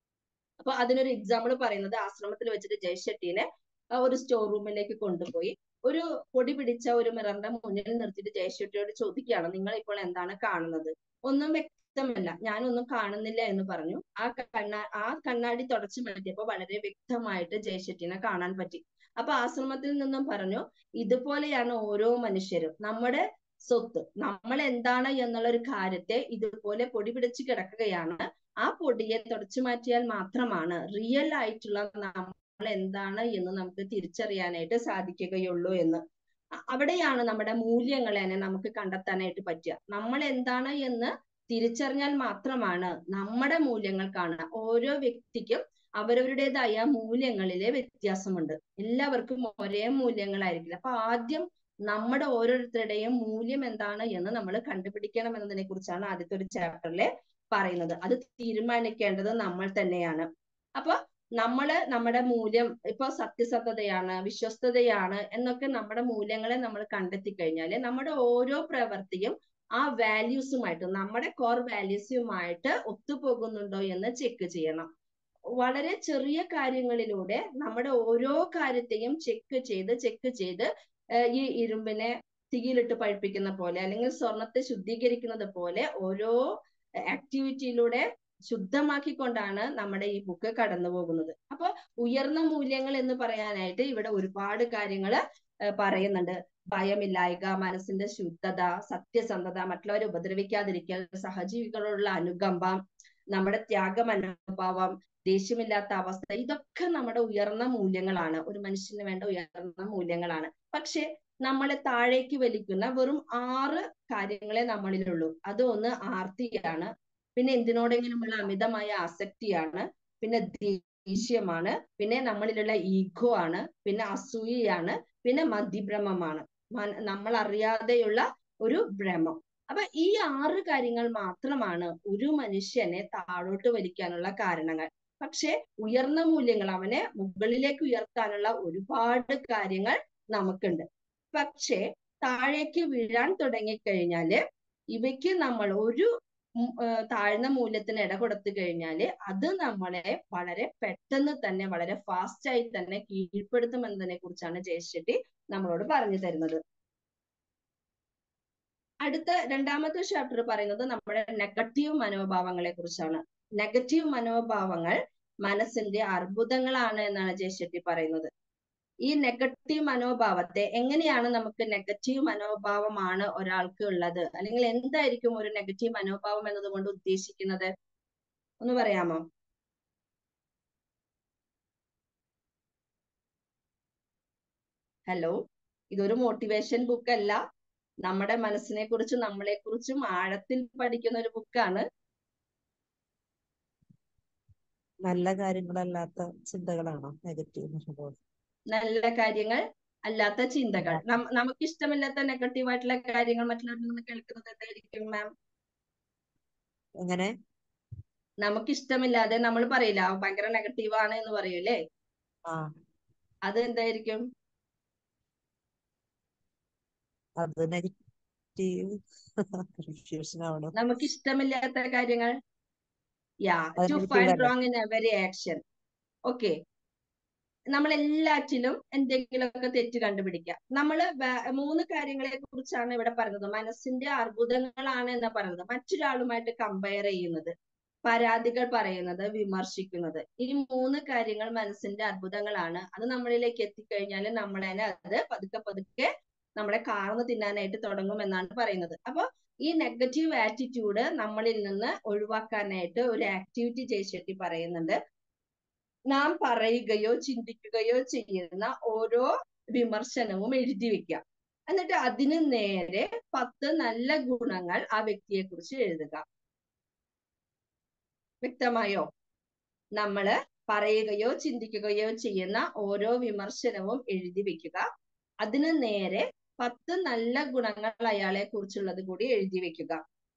അപ്പൊ അതിനൊരു എക്സാമ്പിൾ പറയുന്നത് ആശ്രമത്തിൽ വെച്ചിട്ട് ജയശെട്ടീനെ ഒരു സ്റ്റോർ റൂമിലേക്ക് കൊണ്ടുപോയി ഒരു പൊടി പിടിച്ച ഒരു മിററിന്റെ മുന്നിൽ നിർത്തിയിട്ട് ജയശെട്ടിയോട് ചോദിക്കുകയാണ് നിങ്ങൾ ഇപ്പോൾ എന്താണ് കാണുന്നത് ഒന്നും വ്യക്തമല്ല ഞാനൊന്നും കാണുന്നില്ല എന്ന് പറഞ്ഞു ആ കണ്ണാ ആ കണ്ണാടി തുടച്ചു മാറ്റിയപ്പോൾ വളരെ വ്യക്തമായിട്ട് ജയശെട്ടിനെ കാണാൻ പറ്റി അപ്പൊ ആശ്രമത്തിൽ നിന്നും പറഞ്ഞു ഇതുപോലെയാണ് ഓരോ മനുഷ്യരും നമ്മുടെ സ്വത്ത് നമ്മൾ എന്താണ് എന്നുള്ള ഒരു കാര്യത്തെ ഇതുപോലെ പൊടി പിടിച്ച് കിടക്കുകയാണ് ആ പൊടിയെ തുടച്ചു മാറ്റിയാൽ മാത്രമാണ് റിയൽ ആയിട്ടുള്ള നമ്മൾ എന്താണ് എന്ന് നമുക്ക് തിരിച്ചറിയാനായിട്ട് സാധിക്കുകയുള്ളൂ എന്ന് അവിടെയാണ് നമ്മുടെ മൂല്യങ്ങളെ നമുക്ക് കണ്ടെത്താനായിട്ട് പറ്റുക നമ്മൾ എന്താണ് എന്ന് തിരിച്ചറിഞ്ഞാൽ മാത്രമാണ് നമ്മുടെ മൂല്യങ്ങൾ കാണുക ഓരോ വ്യക്തിക്കും അവരവരുടേതായ മൂല്യങ്ങളിലെ വ്യത്യാസമുണ്ട് എല്ലാവർക്കും ഒരേ മൂല്യങ്ങളായിരിക്കില്ല അപ്പൊ ആദ്യം നമ്മുടെ ഓരോരുത്തരുടെയും മൂല്യം എന്താണ് എന്ന് നമ്മൾ കണ്ടുപിടിക്കണം എന്നതിനെ കുറിച്ചാണ് ആദ്യത്തെ ഒരു ചാപ്റ്ററിൽ പറയുന്നത് അത് തീരുമാനിക്കേണ്ടത് നമ്മൾ തന്നെയാണ് അപ്പൊ നമ്മള് നമ്മുടെ മൂല്യം ഇപ്പൊ സത്യസന്ധതയാണ് വിശ്വസ്തതയാണ് എന്നൊക്കെ നമ്മുടെ മൂല്യങ്ങളെ നമ്മൾ കണ്ടെത്തി കഴിഞ്ഞാല് നമ്മുടെ ഓരോ പ്രവൃത്തിയും ആ വാല്യൂസുമായിട്ട് നമ്മുടെ കോർ വാല്യൂസുമായിട്ട് ഒത്തുപോകുന്നുണ്ടോ എന്ന് ചെക്ക് ചെയ്യണം വളരെ ചെറിയ കാര്യങ്ങളിലൂടെ നമ്മുടെ ഓരോ കാര്യത്തെയും ചെക്ക് ചെയ്ത് ചെക്ക് ചെയ്ത് ഈ ഇരുമ്പിനെ തീയിലിട്ട് പഴിപ്പിക്കുന്ന പോലെ അല്ലെങ്കിൽ സ്വർണത്തെ ശുദ്ധീകരിക്കുന്നത് പോലെ ഓരോ ആക്ടിവിറ്റിയിലൂടെ ശുദ്ധമാക്കിക്കൊണ്ടാണ് നമ്മുടെ ഈ ബുക്ക് കടന്നു പോകുന്നത് അപ്പൊ ഉയർന്ന മൂല്യങ്ങൾ എന്ന് പറയാനായിട്ട് ഇവിടെ ഒരുപാട് കാര്യങ്ങൾ പറയുന്നുണ്ട് ഭയമില്ലായ്ക മനസ്സിന്റെ ശുദ്ധത സത്യസന്ധത മറ്റുള്ളവരെ ഉപദ്രവിക്കാതിരിക്കൽ സഹജീവികളോടുള്ള അനുകമ്പം നമ്മുടെ ത്യാഗ മനോഭാവം ദേഷ്യമില്ലാത്ത അവസ്ഥ ഇതൊക്കെ നമ്മുടെ ഉയർന്ന മൂല്യങ്ങളാണ് ഒരു മനുഷ്യന് വേണ്ട ഉയർന്ന മൂല്യങ്ങളാണ് പക്ഷെ നമ്മളെ താഴേക്ക് വലിക്കുന്ന വെറും ആറ് കാര്യങ്ങളെ നമ്മളിലുള്ളൂ അത് ഒന്ന് ആർത്തിയാണ് പിന്നെ എന്തിനോടെങ്കിലുമുള്ള അമിതമായ ആസക്തിയാണ് പിന്നെ ദേഷ്യമാണ് പിന്നെ നമ്മളിലുള്ള ഈഗോ ആണ് പിന്നെ അസൂയയാണ് പിന്നെ മതിഭ്രമമാണ് നമ്മൾ അറിയാതെയുള്ള ഒരു ഭ്രമം അപ്പൊ ഈ ആറ് കാര്യങ്ങൾ മാത്രമാണ് ഒരു മനുഷ്യനെ താഴോട്ട് വലിക്കാനുള്ള കാരണങ്ങൾ പക്ഷെ ഉയർന്ന മൂല്യങ്ങൾ അവനെ മുകളിലേക്ക് ഉയർത്താനുള്ള ഒരുപാട് കാര്യങ്ങൾ നമുക്കുണ്ട് പക്ഷെ താഴേക്ക് വീഴാൻ തുടങ്ങിക്കഴിഞ്ഞാല് ഇവയ്ക്ക് നമ്മൾ ഒരു താഴ്ന്ന മൂല്യത്തിന് ഇട കൊടുത്തു കഴിഞ്ഞാല് അത് നമ്മളെ വളരെ പെട്ടെന്ന് തന്നെ വളരെ ഫാസ്റ്റ് ആയി തന്നെ കീഴ്പ്പെടുത്തും എന്നതിനെ കുറിച്ചാണ് ജയശെട്ടി നമ്മളോട് പറഞ്ഞു തരുന്നത് അടുത്ത രണ്ടാമത്തെ ചാപ്റ്റർ പറയുന്നത് നമ്മുടെ നെഗറ്റീവ് മനോഭാവങ്ങളെ കുറിച്ചാണ് നെഗറ്റീവ് മനോഭാവങ്ങൾ മനസ്സിന്റെ അർബുദങ്ങളാണ് എന്നാണ് ജയശെട്ടി പറയുന്നത് ഈ നെഗറ്റീവ് മനോഭാവത്തെ എങ്ങനെയാണ് നമുക്ക് നെഗറ്റീവ് മനോഭാവമാണ് ഒരാൾക്ക് ഉള്ളത് അല്ലെങ്കിൽ എന്തായിരിക്കും ഒരു നെഗറ്റീവ് മനോഭാവം എന്നതുകൊണ്ട് ഉദ്ദേശിക്കുന്നത് ഒന്ന് പറയാമോ ഹലോ ഇതൊരു മോട്ടിവേഷൻ ബുക്ക് അല്ല നമ്മുടെ മനസ്സിനെ കുറിച്ചും നമ്മളെ കുറിച്ചും ആഴത്തിൽ പഠിക്കുന്ന ഒരു ബുക്കാണ് നല്ല കാര്യങ്ങളല്ലാത്ത ചിന്തകളാണോ നെഗറ്റീവ് മനോഭാവം നല്ല കാര്യങ്ങൾ അല്ലാത്ത ചിന്തകൾ നമുക്ക് ഇഷ്ടമില്ലാത്ത നെഗറ്റീവ് ആയിട്ടുള്ള കാര്യങ്ങൾ മറ്റുള്ളവരിൽ നിന്ന് കേൾക്കുന്നത് എന്തായിരിക്കും മാം എങ്ങനെ നമുക്ക് ഇഷ്ടമില്ലാതെ നമ്മൾ പറയില്ല ഭയങ്കര നെഗറ്റീവ് ആണ് എന്ന് പറയൂലേ ആ അത് എന്തായിരിക്കും അത് നെഗറ്റീവ് കൺഫ്യൂഷൻ ആവണം നമുക്ക് ഇഷ്ടമില്ലാത്ത കാര്യങ്ങൾ യാ അത് ടു negative ഫൈൻഡ് അല്ലേ? Wrong in every action okay നമ്മൾ എല്ലാറ്റിലും എന്തെങ്കിലുമൊക്കെ തെറ്റ് കണ്ടുപിടിക്കുക നമ്മൾ മൂന്ന് കാര്യങ്ങളെ കുറിച്ചാണ് ഇവിടെ പറയുന്നത് മനസ്സിന്റെ അർബുദങ്ങളാണ് എന്ന് പറയുന്നത് മറ്റൊരാളുമായിട്ട് കമ്പയർ ചെയ്യുന്നത് പരാതികൾ പറയുന്നത് വിമർശിക്കുന്നത് ഈ മൂന്ന് കാര്യങ്ങൾ മനസ്സിന്റെ അർബുദങ്ങളാണ് അത് നമ്മളിലേക്ക് എത്തിക്കഴിഞ്ഞാൽ നമ്മളെ അത് പതുക്കെ പതുക്കെ നമ്മളെ കാർന്ന് തിന്നാനായിട്ട് തുടങ്ങും എന്നാണ് പറയുന്നത് അപ്പൊ ഈ നെഗറ്റീവ് ആറ്റിറ്റ്യൂഡ് നമ്മളിൽ നിന്ന് ഒഴിവാക്കാനായിട്ട് ഒരു ആക്ടിവിറ്റി ജയശെട്ടി പറയുന്നുണ്ട് നാം പറയുകയോ ചിന്തിക്കുകയോ ചെയ്യുന്ന ഓരോ വിമർശനവും എഴുതി വെക്കാം എന്നിട്ട് അതിന് നേരെ പത്ത് നല്ല ഗുണങ്ങൾ ആ വ്യക്തിയെ കുറിച്ച് എഴുതുക വ്യക്തമായോ നമ്മള് പറയുകയോ ചിന്തിക്കുകയോ ചെയ്യുന്ന ഓരോ വിമർശനവും എഴുതി വെക്കുക അതിന് നേരെ പത്ത് നല്ല ഗുണങ്ങൾ അയാളെ കുറിച്ചുള്ളത് കൂടി എഴുതി വെക്കുക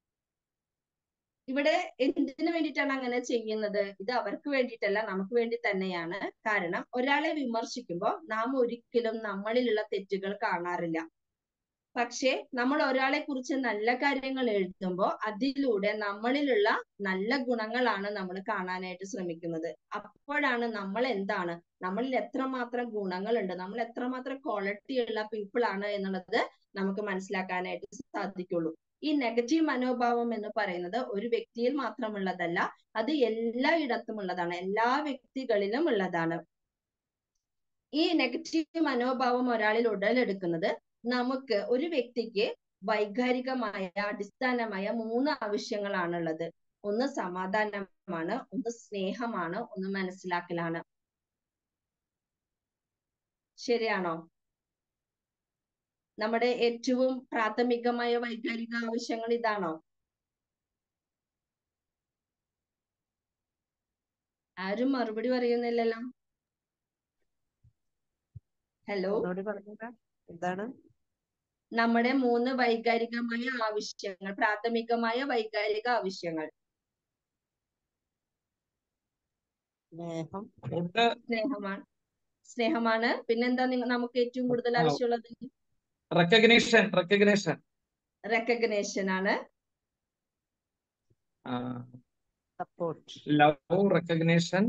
ഇവിടെ എന്തിനു വേണ്ടിയിട്ടാണ് അങ്ങനെ ചെയ്യുന്നത് ഇത് അവർക്ക് വേണ്ടിയിട്ടല്ല നമുക്ക് വേണ്ടി തന്നെയാണ് കാരണം ഒരാളെ വിമർശിക്കുമ്പോൾ നാം ഒരിക്കലും നമ്മളിലുള്ള തെറ്റുകൾ കാണാറില്ല പക്ഷേ നമ്മൾ ഒരാളെ കുറിച്ച് നല്ല കാര്യങ്ങൾ എഴുതുമ്പോൾ അതിലൂടെ നമ്മളിലുള്ള നല്ല ഗുണങ്ങളാണ് നമ്മൾ കാണാനായിട്ട് ശ്രമിക്കുന്നത് അപ്പോഴാണ് നമ്മൾ എന്താണ് നമ്മളിൽ എത്രമാത്രം ഗുണങ്ങളുണ്ട് നമ്മൾ എത്രമാത്രം ക്വാളിറ്റി ഉള്ള പീപ്പിൾ ആണ് എന്നുള്ളത് നമുക്ക് മനസ്സിലാക്കാനായിട്ട് സാധിക്കുള്ളൂ ഈ നെഗറ്റീവ് മനോഭാവം എന്ന് പറയുന്നത് ഒരു വ്യക്തിയിൽ മാത്രമുള്ളതല്ല അത് എല്ലായിടത്തും ഉള്ളതാണ് എല്ലാ വ്യക്തികളിലും ഉള്ളതാണ് ഈ നെഗറ്റീവ് മനോഭാവം ഒരാളിൽ ഉടലെടുക്കുന്നത് നമുക്ക് ഒരു വ്യക്തിക്ക് വൈകാരികമായ അടിസ്ഥാനമായ മൂന്ന് ആവശ്യങ്ങളാണുള്ളത് ഒന്ന് സമാധാനമാണ് ഒന്ന് സ്നേഹമാണ് ഒന്ന് മനസ്സിലാക്കലാണ് ശരിയാണോ നമ്മുടെ ഏറ്റവും പ്രാഥമികമായ വൈകാരിക ആവശ്യങ്ങൾ ഇതാണോ ആരും മറുപടി പറയുന്നില്ലല്ലോ ഹലോ ഒന്നുകൂടി പറഞ്ഞുതരാം എന്താണ് നമ്മുടെ മൂന്ന് വൈകാരികമായ ആവശ്യങ്ങൾ പ്രാഥമികമായ വൈകാരിക ആവശ്യങ്ങൾ സ്നേഹം ഫുഡ് സ്നേഹമാണ് സ്നേഹമാണ് പിന്നെന്താ നിങ്ങ നമുക്ക് ഏറ്റവും കൂടുതൽ ആ. ആവശ്യമുള്ളത് റെക്കഗ്നീഷൻ റെക്കഗ്നീഷൻ റെക്കഗ്നേഷൻ ആണ് support love recognition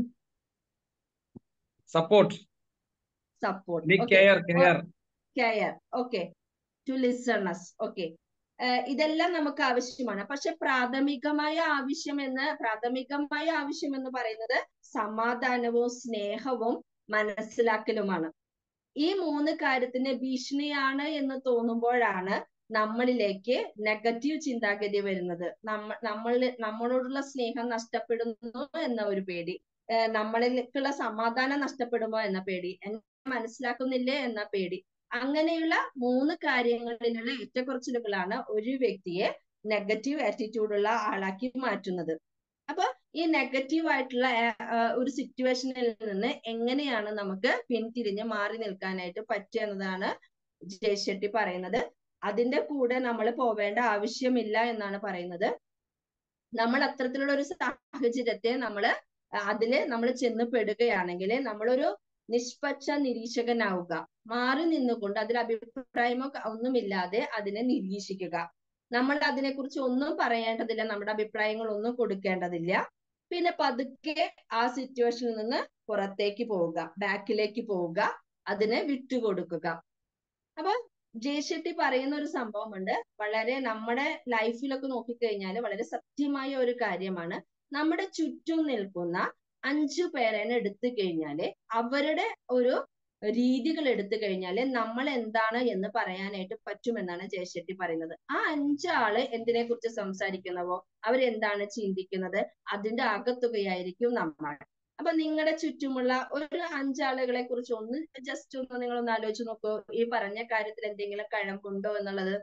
support support care care care okay to listens okay ഇതെല്ലാം നമുക്ക് ആവശ്യമാണ് പക്ഷെ പ്രാഥമികമായ ആവശ്യം എന്ന് പ്രാഥമികമായ ആവശ്യം എന്ന് പറയുന്നത് സമാധാനവും സ്നേഹവും മനസ്സിലാക്കലുമാണ് ഈ മൂന്ന് കാര്യത്തിന് ഭീഷണിയാണ് എന്ന് തോന്നുമ്പോഴാണ് നമ്മളിലേക്ക് നെഗറ്റീവ് ചിന്താഗതി വരുന്നത് നമ്മ നമ്മൾ നമ്മളോടുള്ള സ്നേഹം നഷ്ടപ്പെടുന്നു എന്ന ഒരു പേടി ഏഹ് നമ്മളിലേക്കുള്ള സമാധാനം നഷ്ടപ്പെടുമോ എന്ന പേടി എന്നെ മനസ്സിലാക്കുന്നില്ലേ എന്ന പേടി അങ്ങനെയുള്ള മൂന്ന് കാര്യങ്ങളിലുള്ള ഏറ്റക്കുറച്ചിലുകളാണ് ഒരു വ്യക്തിയെ നെഗറ്റീവ് ആറ്റിറ്റ്യൂഡുള്ള ആളാക്കി മാറ്റുന്നത് അപ്പൊ ഈ നെഗറ്റീവ് ആയിട്ടുള്ള ആഹ് ഒരു സിറ്റുവേഷനിൽ നിന്ന് എങ്ങനെയാണ് നമുക്ക് പിന്തിരിഞ്ഞ് മാറി നിൽക്കാനായിട്ട് പറ്റുക എന്നതാണ് ജയശെട്ടി പറയുന്നത് അതിന്റെ കൂടെ നമ്മൾ പോവേണ്ട ആവശ്യമില്ല എന്നാണ് പറയുന്നത് നമ്മൾ അത്തരത്തിലുള്ള ഒരു സാഹചര്യത്തെ നമ്മൾ അതില് നമ്മൾ ചെന്ന് പെടുകയാണെങ്കിൽ നമ്മളൊരു നിഷ്പക്ഷ നിരീക്ഷകനാവുക മാറി നിന്നുകൊണ്ട് അതിൽ അഭിപ്രായമോ ഒന്നുമില്ലാതെ അതിനെ നിരീക്ഷിക്കുക നമ്മൾ അതിനെക്കുറിച്ച് ഒന്നും പറയേണ്ടതില്ല നമ്മുടെ അഭിപ്രായങ്ങൾ ഒന്നും കൊടുക്കേണ്ടതില്ല പിന്നെ പതുക്കെ ആ സിറ്റുവേഷനിൽ നിന്ന് പുറത്തേക്ക് പോവുക ബാക്കിലേക്ക് പോവുക അതിനെ വിട്ടുകൊടുക്കുക അപ്പൊ ജയശെട്ടി പറയുന്ന ഒരു സംഭവമുണ്ട് വളരെ നമ്മുടെ ലൈഫിലൊക്കെ നോക്കിക്കഴിഞ്ഞാൽ വളരെ സത്യമായ ഒരു കാര്യമാണ് നമ്മുടെ ചുറ്റും നിൽക്കുന്ന അഞ്ചു പേരെന്നെ എടുത്തു കഴിഞ്ഞാല് അവരുടെ ഒരു രീതികൾ എടുത്തു കഴിഞ്ഞാല് നമ്മൾ എന്താണ് എന്ന് പറയാനായിട്ട് പറ്റുമെന്നാണ് ജയശെട്ടി പറയുന്നത് ആ അഞ്ചാള് എന്തിനെ കുറിച്ച് സംസാരിക്കുന്നവോ അവരെന്താണ് ചിന്തിക്കുന്നത് അതിന്റെ ആകത്തുകയായിരിക്കും നമ്മൾ അപ്പൊ നിങ്ങളുടെ ചുറ്റുമുള്ള ഒരു അഞ്ചാളുകളെ കുറിച്ച് ഒന്ന് ജസ്റ്റ് ഒന്ന് നിങ്ങൾ ഒന്ന് ആലോചിച്ച് നോക്കൂ ഈ പറഞ്ഞ കാര്യത്തിൽ എന്തെങ്കിലും കഴമ്പുണ്ടോ എന്നുള്ളത്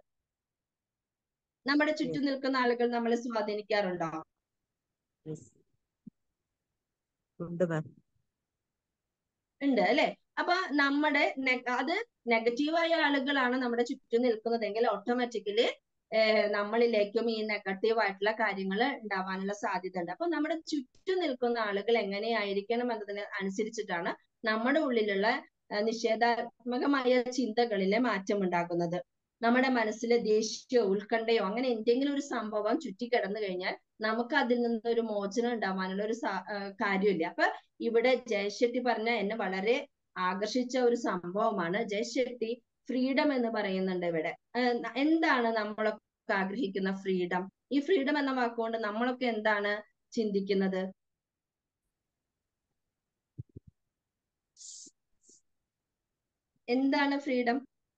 നമ്മുടെ ചുറ്റും നിൽക്കുന്ന ആളുകൾ നമ്മളെ സ്വാധീനിക്കാറുണ്ടോ ഉണ്ട് മാം ഉണ്ട് അല്ലെ അപ്പൊ നമ്മുടെ അത് നെഗറ്റീവായ ആളുകളാണ് നമ്മുടെ ചുറ്റും നിൽക്കുന്നതെങ്കിൽ ഓട്ടോമാറ്റിക്കലി നമ്മളിലേക്കും ഈ നെഗറ്റീവ് ആയിട്ടുള്ള കാര്യങ്ങൾ ഉണ്ടാവാനുള്ള സാധ്യത ഉണ്ട് അപ്പൊ നമ്മുടെ ചുറ്റും നിൽക്കുന്ന ആളുകൾ എങ്ങനെയായിരിക്കണം എന്നതിന് അനുസരിച്ചിട്ടാണ് നമ്മുടെ ഉള്ളിലുള്ള നിഷേധാത്മകമായ ചിന്തകളിലെ മാറ്റം ഉണ്ടാകുന്നത് നമ്മുടെ മനസ്സിലെ ദേഷ്യമോ ഉത്കണ്ഠയോ അങ്ങനെ എന്തെങ്കിലും ഒരു സംഭവം ചുറ്റിക്കിടന്നു കഴിഞ്ഞാൽ നമുക്ക് അതിൽ നിന്ന് ഒരു മോചനം ഉണ്ടാവാനുള്ള ഒരു കാര്യമില്ല അപ്പൊ ഇവിടെ ജയശെട്ടി പറഞ്ഞ എന്നെ വളരെ ആകർഷിച്ച ഒരു സംഭവമാണ് ജയശെട്ടി ഫ്രീഡം എന്ന് പറയുന്നുണ്ട് ഇവിടെ എന്താണ് നമ്മളൊക്കെ ആഗ്രഹിക്കുന്ന ഫ്രീഡം ഈ ഫ്രീഡം എന്ന വാക്കുകൊണ്ട് നമ്മളൊക്കെ എന്താണ് ചിന്തിക്കുന്നത് എന്താണ് ഫ്രീഡം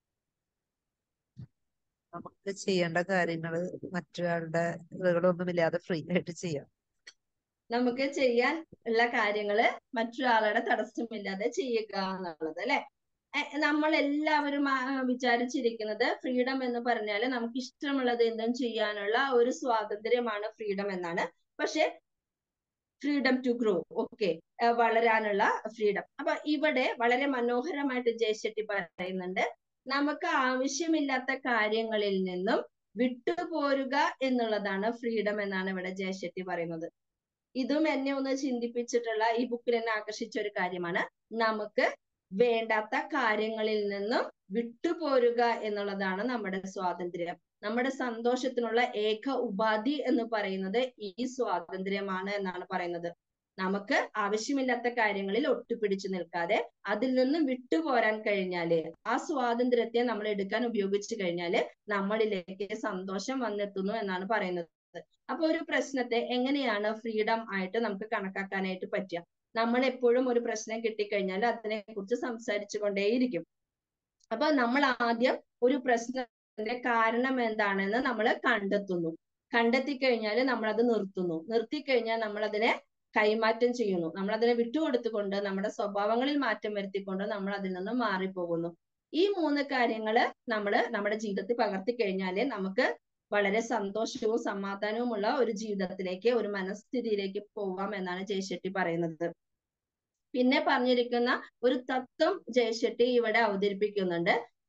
നമുക്ക് ചെയ്യേണ്ട കാര്യങ്ങള് മറ്റൊരാളുടെ ഇതുകളൊന്നുമില്ലാതെ ഫ്രീ ആയിട്ട് ചെയ്യാം നമുക്ക് ചെയ്യാൻ ഉള്ള കാര്യങ്ങള് മറ്റൊരാളുടെ തടസ്സമില്ലാതെ ചെയ്യുക എന്നുള്ളത് അല്ലെ നമ്മൾ എല്ലാവരും വിചാരിച്ചിരിക്കുന്നത് ഫ്രീഡം എന്ന് പറഞ്ഞാൽ നമുക്ക് ഇഷ്ടമുള്ളത് എന്തും ചെയ്യാനുള്ള ഒരു സ്വാതന്ത്ര്യമാണ് ഫ്രീഡം എന്നാണ് പക്ഷെ ഫ്രീഡം ടു ഗ്രോ ഓക്കെ വളരാനുള്ള ഫ്രീഡം അപ്പൊ ഇവിടെ വളരെ മനോഹരമായിട്ട് ജയശെട്ടി പറയുന്നുണ്ട് നമുക്ക് ആവശ്യമില്ലാത്ത കാര്യങ്ങളിൽ നിന്നും വിട്ടുപോരുക എന്നുള്ളതാണ് ഫ്രീഡം എന്നാണ് ഇവിടെ ജയശെട്ടി പറയുന്നത് ഇതും എന്നെ ഒന്ന് ചിന്തിപ്പിച്ചിട്ടുള്ള ഈ ബുക്കിൽ എന്നെ ആകർഷിച്ച ഒരു കാര്യമാണ് നമുക്ക് വേണ്ടാത്ത കാര്യങ്ങളിൽ നിന്നും വിട്ടുപോരുക എന്നുള്ളതാണ് നമ്മുടെ സ്വാതന്ത്ര്യം നമ്മുടെ സന്തോഷത്തിനുള്ള ഏക ഉപാധി എന്ന് പറയുന്നത് ഈ സ്വാതന്ത്ര്യമാണ് എന്നാണ് പറയുന്നത് നമുക്ക് ആവശ്യമില്ലാത്ത കാര്യങ്ങളിൽ ഒട്ടുപിടിച്ചു നിൽക്കാതെ അതിൽ നിന്നും വിട്ടുപോരാൻ കഴിഞ്ഞാല് ആ സ്വാതന്ത്ര്യത്തെ നമ്മൾ എടുക്കാൻ ഉപയോഗിച്ചു കഴിഞ്ഞാല് നമ്മളിലേക്ക് സന്തോഷം വന്നെത്തുന്നു എന്നാണ് പറയുന്നത് അപ്പൊ ഒരു പ്രശ്നത്തെ എങ്ങനെയാണ് ഫ്രീഡം ആയിട്ട് നമുക്ക് കണക്കാക്കാനായിട്ട് പറ്റുക നമ്മൾ എപ്പോഴും ഒരു പ്രശ്നം കിട്ടിക്കഴിഞ്ഞാൽ അതിനെ കുറിച്ച് സംസാരിച്ചു കൊണ്ടേയിരിക്കും അപ്പൊ നമ്മൾ ആദ്യം ഒരു പ്രശ്നത്തിന്റെ കാരണം എന്താണെന്ന് നമ്മൾ കണ്ടെത്തുന്നു കണ്ടെത്തി കഴിഞ്ഞാൽ നമ്മൾ അത് നിർത്തുന്നു നിർത്തി കഴിഞ്ഞാൽ നമ്മൾ അതിനെ കൈമാറ്റം ചെയ്യുന്നു നമ്മൾ അതിനെ വിട്ടുകൊടുത്തുകൊണ്ട് നമ്മുടെ സ്വഭാവങ്ങളിൽ മാറ്റം വരുത്തിക്കൊണ്ട് നമ്മൾ അതിൽ നിന്ന് മാറിപ്പോകുന്നു ഈ മൂന്ന് കാര്യങ്ങള് നമ്മൾ നമ്മുടെ ജീവിതത്തിൽ പകർത്തി കഴിഞ്ഞാല് നമുക്ക് വളരെ സന്തോഷവും സമാധാനവുമുള്ള ഒരു ജീവിതത്തിലേക്ക് ഒരു മനസ്ഥിതിയിലേക്ക് പോവാം എന്നാണ് ജയശെട്ടി പറയുന്നത് പിന്നെ പറഞ്ഞിരിക്കുന്ന ഒരു തത്വം ജയശെട്ടി ഇവിടെ അവതരിപ്പിക്കുന്നുണ്ട്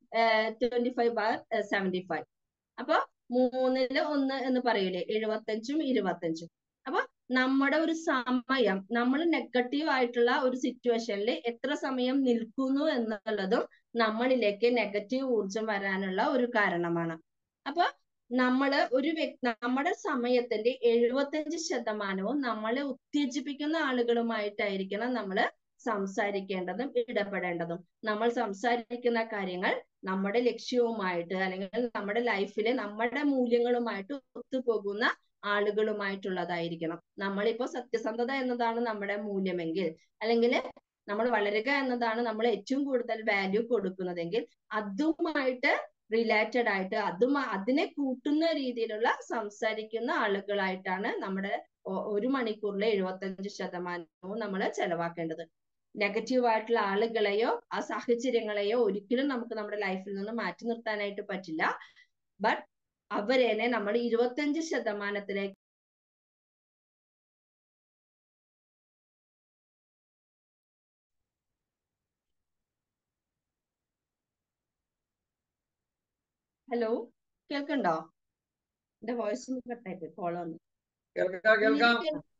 twenty five bar seventy five അപ്പൊ മൂന്നില് ഒന്ന് എന്ന് പറയൂലേ എഴുപത്തഞ്ചും ഇരുപത്തഞ്ചും അപ്പൊ നമ്മുടെ ഒരു സമയം നമ്മൾ നെഗറ്റീവ് ആയിട്ടുള്ള ഒരു സിറ്റുവേഷനിൽ എത്ര സമയം നിൽക്കുന്നു എന്നുള്ളതും നമ്മളിലേക്ക് നെഗറ്റീവ് ഊർജം വരാനുള്ള ഒരു കാരണമാണ് അപ്പൊ നമ്മള് ഒരു വ്യക്തി നമ്മുടെ സമയത്തിന്റെ എഴുപത്തഞ്ച് ശതമാനവും നമ്മളെ ഉത്തേജിപ്പിക്കുന്ന ആളുകളുമായിട്ടായിരിക്കണം നമ്മൾ സംസാരിക്കേണ്ടതും ഇടപെടേണ്ടതും നമ്മൾ സംസാരിക്കുന്ന കാര്യങ്ങൾ നമ്മുടെ ലക്ഷ്യവുമായിട്ട് അല്ലെങ്കിൽ നമ്മുടെ ലൈഫിലെ നമ്മുടെ മൂല്യങ്ങളുമായിട്ട് ഒത്തുപോകുന്ന ആളുകളുമായിട്ടുള്ളതായിരിക്കണം നമ്മളിപ്പോ സത്യസന്ധത എന്നതാണ് നമ്മുടെ മൂല്യമെങ്കിൽ അല്ലെങ്കിൽ നമ്മൾ വളരുക എന്നതാണ് നമ്മൾ ഏറ്റവും കൂടുതൽ വാല്യൂ കൊടുക്കുന്നതെങ്കിൽ അതുമായിട്ട് റിലേറ്റഡ് ആയിട്ട് അതും അതിനെ കൂട്ടുന്ന രീതിയിലുള്ള സംസാരിക്കുന്ന ആളുകളായിട്ടാണ് നമ്മുടെ ഒരു മണിക്കൂറിലെ എഴുപത്തഞ്ച് ശതമാനവും നമ്മൾ ചെലവാക്കേണ്ടത് നെഗറ്റീവ് ആയിട്ടുള്ള ആളുകളെയോ ആ സാഹചര്യങ്ങളെയോ ഒരിക്കലും നമുക്ക് നമ്മുടെ ലൈഫിൽ നിന്ന് മാറ്റി നിർത്താനായിട്ട് പറ്റില്ല ബട്ട് അവരെന്നെ നമ്മൾ ഇരുപത്തഞ്ച് ശതമാനത്തിലേക്ക് ഹലോ കേൾക്കണ്ടോ എന്റെ വോയിസ് ഒന്ന് കട്ടായിട്ട് കോൾ വന്നു കേൾക്കാം കേൾക്കാം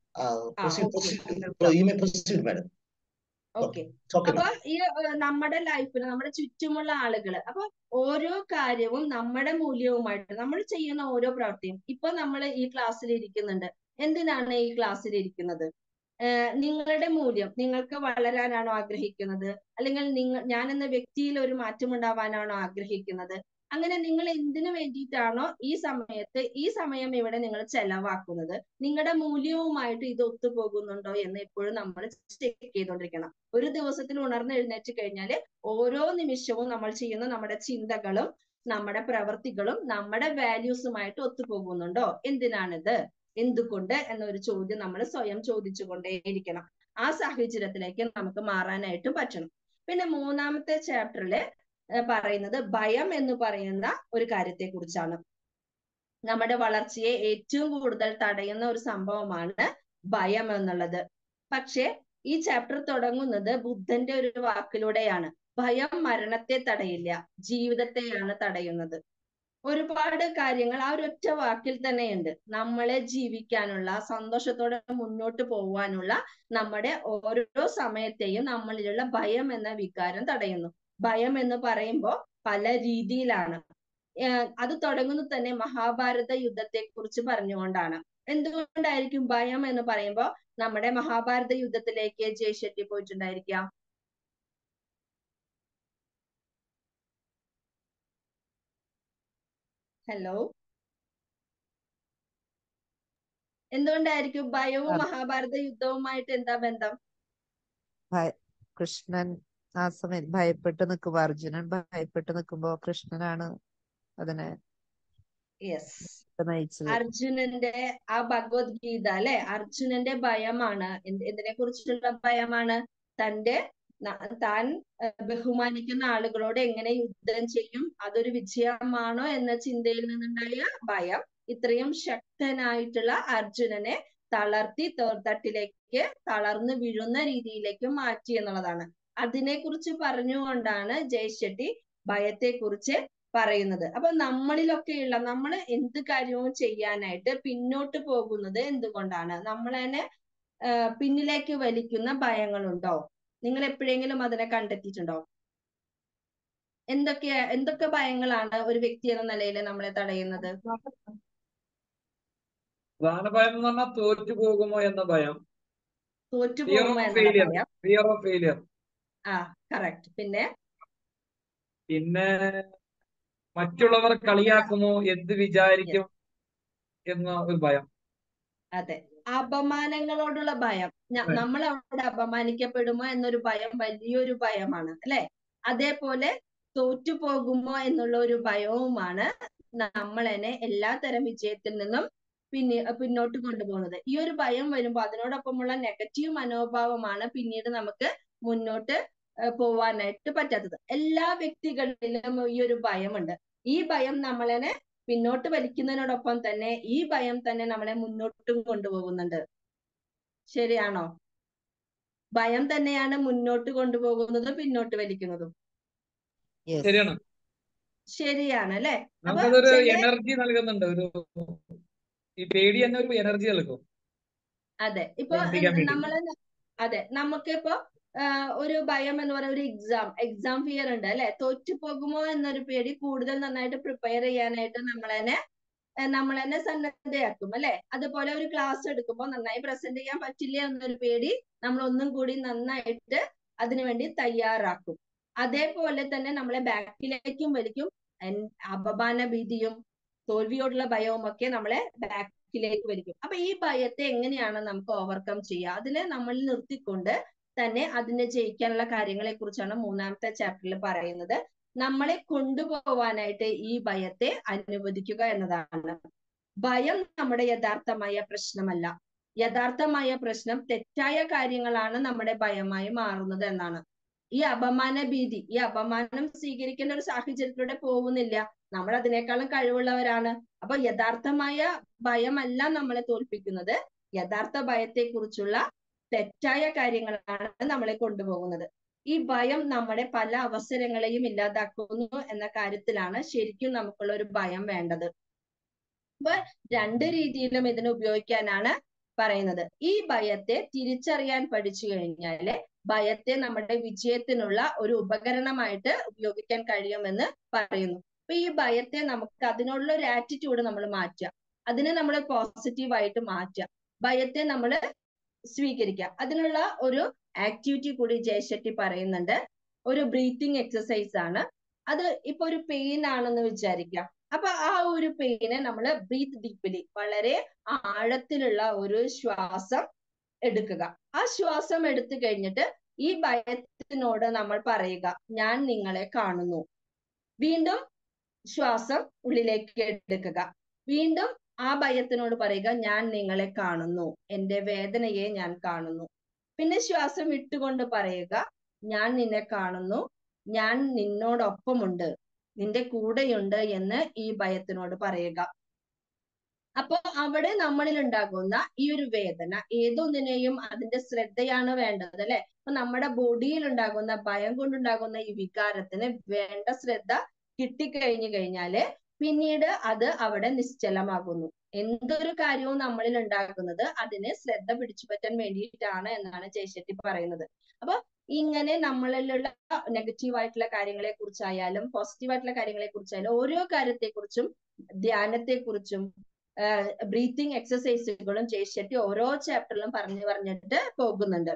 ഓക്കെ അപ്പൊ ഈ നമ്മുടെ ലൈഫിൽ നമ്മുടെ ചുറ്റുമുള്ള ആളുകള് അപ്പൊ ഓരോ കാര്യവും നമ്മുടെ മൂല്യവുമായിട്ട് നമ്മൾ ചെയ്യുന്ന ഓരോ പ്രവൃത്തിയും ഇപ്പൊ നമ്മൾ ഈ ക്ലാസ്സിൽ ഇരിക്കുന്നുണ്ട് എന്തിനാണ് ഈ ക്ലാസ്സിൽ ഇരിക്കുന്നത് നിങ്ങളുടെ മൂല്യം നിങ്ങൾക്ക് വളരാനാണോ ആഗ്രഹിക്കുന്നത് അല്ലെങ്കിൽ നിങ്ങൾ ഞാൻ എന്ന വ്യക്തിയിൽ ഒരു മാറ്റം ഉണ്ടാവാനാണോ ആഗ്രഹിക്കുന്നത് അങ്ങനെ നിങ്ങൾ എന്തിനു വേണ്ടിയിട്ടാണോ ഈ സമയത്ത് ഈ സമയം ഇവിടെ നിങ്ങൾ ചെലവാക്കുന്നത് നിങ്ങളുടെ മൂല്യവുമായിട്ട് ഇത് ഒത്തുപോകുന്നുണ്ടോ എന്ന് എപ്പോഴും നമ്മൾ ചെക്ക് ചെയ്തുകൊണ്ടിരിക്കണം ഒരു ദിവസത്തിൽ ഉണർന്ന് എഴുന്നേറ്റ് കഴിഞ്ഞാൽ ഓരോ നിമിഷവും നമ്മൾ ചെയ്യുന്ന നമ്മുടെ ചിന്തകളും നമ്മുടെ പ്രവൃത്തികളും നമ്മുടെ വാല്യൂസുമായിട്ട് ഒത്തുപോകുന്നുണ്ടോ എന്തിനാണിത് എന്തുകൊണ്ട് എന്നൊരു ചോദ്യം നമ്മൾ സ്വയം ചോദിച്ചുകൊണ്ടേയിരിക്കണം ആ സാഹചര്യത്തിലേക്ക് നമുക്ക് മാറാനായിട്ട് പറ്റണം പിന്നെ മൂന്നാമത്തെ ചാപ്റ്ററില് പറയുന്നത് ഭയം എന്ന് പറയുന്ന ഒരു കാര്യത്തെ കുറിച്ചാണ് നമ്മുടെ വളർച്ചയെ ഏറ്റവും കൂടുതൽ തടയുന്ന ഒരു സംഭവമാണ് ഭയം എന്നുള്ളത് പക്ഷെ ഈ ചാപ്റ്റർ തുടങ്ങുന്നത് ബുദ്ധന്റെ ഒരു വാക്കിലൂടെയാണ് ഭയം മരണത്തെ തടയില്ല ജീവിതത്തെയാണ് തടയുന്നത് ഒരുപാട് കാര്യങ്ങൾ ആ ഒരൊറ്റ വാക്കിൽ തന്നെയുണ്ട് നമ്മളെ ജീവിക്കാനുള്ള സന്തോഷത്തോടെ മുന്നോട്ട് പോകാനുള്ള നമ്മുടെ ഓരോ സമയത്തെയും നമ്മളിലുള്ള ഭയം എന്ന വികാരം തടയുന്നു ഭയം എന്ന് പറയുമ്പോൾ പല രീതിയിലാണ് അത് തുടങ്ങുന്നത് തന്നെ മഹാഭാരത യുദ്ധത്തെ കുറിച്ച് പറഞ്ഞുകൊണ്ടാണ് എന്തുകൊണ്ടായിരിക്കും ഭയം എന്ന് പറയുമ്പോൾ നമ്മുടെ മഹാഭാരത യുദ്ധത്തിലേക്ക് ജയശെട്ടി പോയിട്ടുണ്ടായിരിക്കാം ഹലോ എന്തുകൊണ്ടായിരിക്കും ഭയവും മഹാഭാരത യുദ്ധവുമായിട്ട് എന്താ ബന്ധം കൃഷ്ണൻ ആ സമയത്ത് ഭയപ്പെട്ട് നിൽക്കുമ്പോ അർജുനൻ ഭയപ്പെട്ട് നിൽക്കുമ്പോ കൃഷ്ണനാണ് അതിനെ യെസ് നയിച്ചത് അർജുനന്റെ ആ ഭഗവത്ഗീത അല്ലെ അർജുനന്റെ ഭയമാണ് എന്തിനെ കുറിച്ചുള്ള ഭയമാണ് തന്റെ താൻ ബഹുമാനിക്കുന്ന ആളുകളോട് എങ്ങനെ യുദ്ധം ചെയ്യും അതൊരു വിജയമാണോ എന്ന ചിന്തയിൽ നിന്നുണ്ടായ ഭയം ഇത്രയും ശക്തനായിട്ടുള്ള അർജുനനെ തളർത്തി തോർത്തട്ടിലേക്ക് തളർന്നു വീഴുന്ന രീതിയിലേക്ക് മാറ്റി എന്നുള്ളതാണ് അതിനെക്കുറിച്ച് പറഞ്ഞുകൊണ്ടാണ് ജയശെട്ടി ഭയത്തെ കുറിച്ച് പറയുന്നത് അപ്പൊ നമ്മളിലൊക്കെയുള്ള നമ്മൾ എന്ത് കാര്യവും ചെയ്യാനായിട്ട് പിന്നോട്ട് പോകുന്നത് എന്തുകൊണ്ടാണ് നമ്മളതിനെ പിന്നിലേക്ക് വലിക്കുന്ന ഭയങ്ങളുണ്ടോ നിങ്ങൾ എപ്പോഴെങ്കിലും അതിനെ കണ്ടെത്തിയിട്ടുണ്ടോ എന്തൊക്കെ എന്തൊക്കെ ഭയങ്ങളാണ് ഒരു വ്യക്തി എന്ന നിലയിൽ നമ്മളെ തടയുന്നത് പ്രധാന ഭയം എന്ന് പറഞ്ഞാൽ തോറ്റു പോകുമോ എന്ന ഭയം തോറ്റു ഫിയർ പോകുമോ ഓഫ് എന്നുള്ള ഫെയിലിയർ ഭയം ഫിയർ ഓഫ് ഫെയിലിയർ ആ കറക്റ്റ് പിന്നെ പിന്നെ മറ്റുള്ളവർ കളിയാക്കുമോ എന്ത് വിചാരിക്കും എന്ന ഒരു ഭയം അതെ അപമാനങ്ങളോടുള്ള ഭയം ഞ- അതെ. നമ്മൾ അവിടെ അപമാനിക്കപ്പെടുമോ എന്നൊരു ഭയം വലിയൊരു ഭയമാണ് അല്ലെ അതേപോലെ തോറ്റു പോകുമോ എന്നുള്ള ഒരു ഭയവുമാണ് നമ്മളെന്നെ എല്ലാ തരം വിജയത്തിൽ നിന്നും പിന്നെ പിന്നോട്ട് കൊണ്ടുപോകുന്നത് ഈ ഒരു ഭയം വരുമ്പോൾ അതിനോടൊപ്പമുള്ള നെഗറ്റീവ് മനോഭാവമാണ് പിന്നീട് നമുക്ക് മുന്നോട്ട് ഏഹ് പോവാനായിട്ട് പറ്റാത്തത് എല്ലാ വ്യക്തികളിലും ഈ ഒരു ഭയമുണ്ട് ഈ ഭയം നമ്മളെ പിന്നോട്ട് വലിക്കുന്നതിനോടൊപ്പം തന്നെ ഈ ഭയം തന്നെ നമ്മളെ മുന്നോട്ടും കൊണ്ടുപോകുന്നുണ്ട് ശരിയാണോ ഭയം തന്നെയാണ് മുന്നോട്ട് കൊണ്ടുപോകുന്നതും പിന്നോട്ട് വലിക്കുന്നതും Yes. ശരിയാണ് ശരിയാണ് അല്ലെ അപ്പൊ നമുക്കതൊരു ചില എനർജി നൽകുന്നുണ്ട് ഒരു ഈ പേടി തന്നെ ഒരു എനർജി നൽകും അതെ ഇപ്പൊ പ്രവർത്തിക്കാൻ വേണ്ടി നമ്മള് അതെ നമുക്കിപ്പോ ആഹ് ഒരു ഭയം എന്ന് പറയുന്ന ഒരു എക്സാം എക്സാം ഫിയർ ഉണ്ട് അല്ലെ തോറ്റു പോകുമോ എന്നൊരു പേടി കൂടുതൽ നന്നായിട്ട് പ്രിപ്പയർ ചെയ്യാനായിട്ട് നമ്മളെന്നെ ഏഹ് നമ്മളെന്നെ സന്നദ്ധയാക്കും അല്ലെ അതുപോലെ ഒരു ക്ലാസ് എടുക്കുമ്പോൾ നന്നായി പ്രസന്റ് ചെയ്യാൻ പറ്റില്ല എന്നൊരു പേടി നമ്മൾ ഒന്നും കൂടി നന്നായിട്ട് അതിനുവേണ്ടി തയ്യാറാക്കും അതേപോലെ തന്നെ നമ്മളെ ബാക്കിലേക്കും വലിക്കും എൻ- അപമാന ഭീതിയും തോൽവിയോടുള്ള ഭയവും ഒക്കെ നമ്മളെ ബാക്കിലേക്ക് വലിക്കും അപ്പൊ ഈ ഭയത്തെ എങ്ങനെയാണ് നമുക്ക് ഓവർകം ചെയ്യുക അതിനെ നമ്മൾ നിർത്തിക്കൊണ്ട് തന്നെ അതിനെ ജയിക്കാനുള്ള കാര്യങ്ങളെ കുറിച്ചാണ് മൂന്നാമത്തെ ചാപ്റ്ററിൽ പറയുന്നത് നമ്മളെ കൊണ്ടുപോവാനായിട്ട് ഈ ഭയത്തെ അനുവദിക്കുക എന്നതാണ് ഭയം നമ്മുടെ യഥാർത്ഥമായ പ്രശ്നമല്ല യഥാർത്ഥമായ പ്രശ്നം തെറ്റായ കാര്യങ്ങളാണ് നമ്മുടെ ഭയമായി മാറുന്നത് എന്നാണ് ഈ അപമാന ഭീതി ഈ അപമാനം സ്വീകരിക്കേണ്ട ഒരു സാഹചര്യത്തിലൂടെ പോകുന്നില്ല നമ്മൾ അതിനേക്കാളും കഴിവുള്ളവരാണ് അപ്പൊ യഥാർത്ഥമായ ഭയമല്ല നമ്മളെ തോൽപ്പിക്കുന്നത് യഥാർത്ഥ ഭയത്തെ കുറിച്ചുള്ള തെറ്റായ കാര്യങ്ങളാണ് നമ്മളെ കൊണ്ടുപോകുന്നത് ഈ ഭയം നമ്മുടെ പല അവസരങ്ങളെയും ഇല്ലാതാക്കുന്നു എന്ന കാര്യത്തിലാണ് ശരിക്കും നമുക്കുള്ള ഒരു ഭയം വേണ്ടത് അപ്പൊ രണ്ട് രീതിയിലും ഇതിനെ ഉപയോഗിക്കാനാണ് പറയുന്നത് ഈ ഭയത്തെ തിരിച്ചറിയാൻ പഠിച്ചു കഴിഞ്ഞാല് ഭയത്തെ നമ്മുടെ വിജയത്തിനുള്ള ഒരു ഉപകരണമായിട്ട് ഉപയോഗിക്കാൻ കഴിയുമെന്ന് പറയുന്നു അപ്പൊ ഈ ഭയത്തെ നമുക്ക് അതിനുള്ള ഒരു ആറ്റിറ്റ്യൂഡ് നമ്മൾ മാറ്റുക അതിനെ നമ്മൾ പോസിറ്റീവായിട്ട് മാറ്റുക ഭയത്തെ നമ്മൾ സ്വീകരിക്കുക അതിനുള്ള ഒരു ആക്ടിവിറ്റി കൂടി ജയശെട്ടി പറയുന്നുണ്ട് ഒരു ബ്രീത്തിങ് എക്സസൈസ് ആണ് അത് ഇപ്പൊ ഒരു പെയിൻ ആണെന്ന് വിചാരിക്കുക അപ്പൊ ആ ഒരു പെയിനെ നമ്മൾ ബ്രീത്ത് ഡീപ്ലി വളരെ ആഴത്തിലുള്ള ഒരു ശ്വാസം എടുക്കുക ആ ശ്വാസം എടുത്തു കഴിഞ്ഞിട്ട് ഈ ഭയത്തിനോട് നമ്മൾ പറയുക ഞാൻ നിങ്ങളെ കാണുന്നു വീണ്ടും ശ്വാസം ഉള്ളിലേക്ക് എടുക്കുക വീണ്ടും ആ ഭയത്തിനോട് പറയുക ഞാൻ നിങ്ങളെ കാണുന്നു എന്റെ വേദനയെ ഞാൻ കാണുന്നു പിന്നെ ശ്വാസം വിട്ടുകൊണ്ട് പറയുക ഞാൻ നിന്നെ കാണുന്നു ഞാൻ നിന്നോടൊപ്പമുണ്ട് നിന്റെ കൂടെയുണ്ട് എന്ന് ഈ ഭയത്തിനോട് പറയുക അപ്പൊ അവിടെ നമ്മളിൽ ഉണ്ടാകുന്ന ഈ ഒരു വേദന ഏതൊന്നിനെയും അതിന്റെ ശ്രദ്ധയാണ് വേണ്ടത് അല്ലെ അപ്പൊ നമ്മുടെ ബോഡിയിൽ ഉണ്ടാകുന്ന ഭയം കൊണ്ടുണ്ടാകുന്ന ഈ വികാരത്തിന് വേണ്ട ശ്രദ്ധ കിട്ടിക്കഴിഞ്ഞു കഴിഞ്ഞാല് പിന്നീട് അത് അവിടെ നിശ്ചലമാകുന്നു എന്തൊരു കാര്യവും നമ്മളിൽ ഉണ്ടാകുന്നത് അതിന് ശ്രദ്ധ പിടിച്ചു പറ്റാൻ വേണ്ടിയിട്ടാണ് എന്നാണ് ജയശെട്ടി പറയുന്നത് അപ്പൊ ഇങ്ങനെ നമ്മളിലുള്ള നെഗറ്റീവ് ആയിട്ടുള്ള കാര്യങ്ങളെ കുറിച്ചായാലും പോസിറ്റീവ് ആയിട്ടുള്ള കാര്യങ്ങളെ കുറിച്ചായാലും ഓരോ കാര്യത്തെ കുറിച്ചും ധ്യാനത്തെ കുറിച്ചും ബ്രീത്തിങ് എക്സസൈസുകളും ജയശെട്ടി ഓരോ ചാപ്റ്ററിലും പറഞ്ഞു പറഞ്ഞിട്ട് പോകുന്നുണ്ട്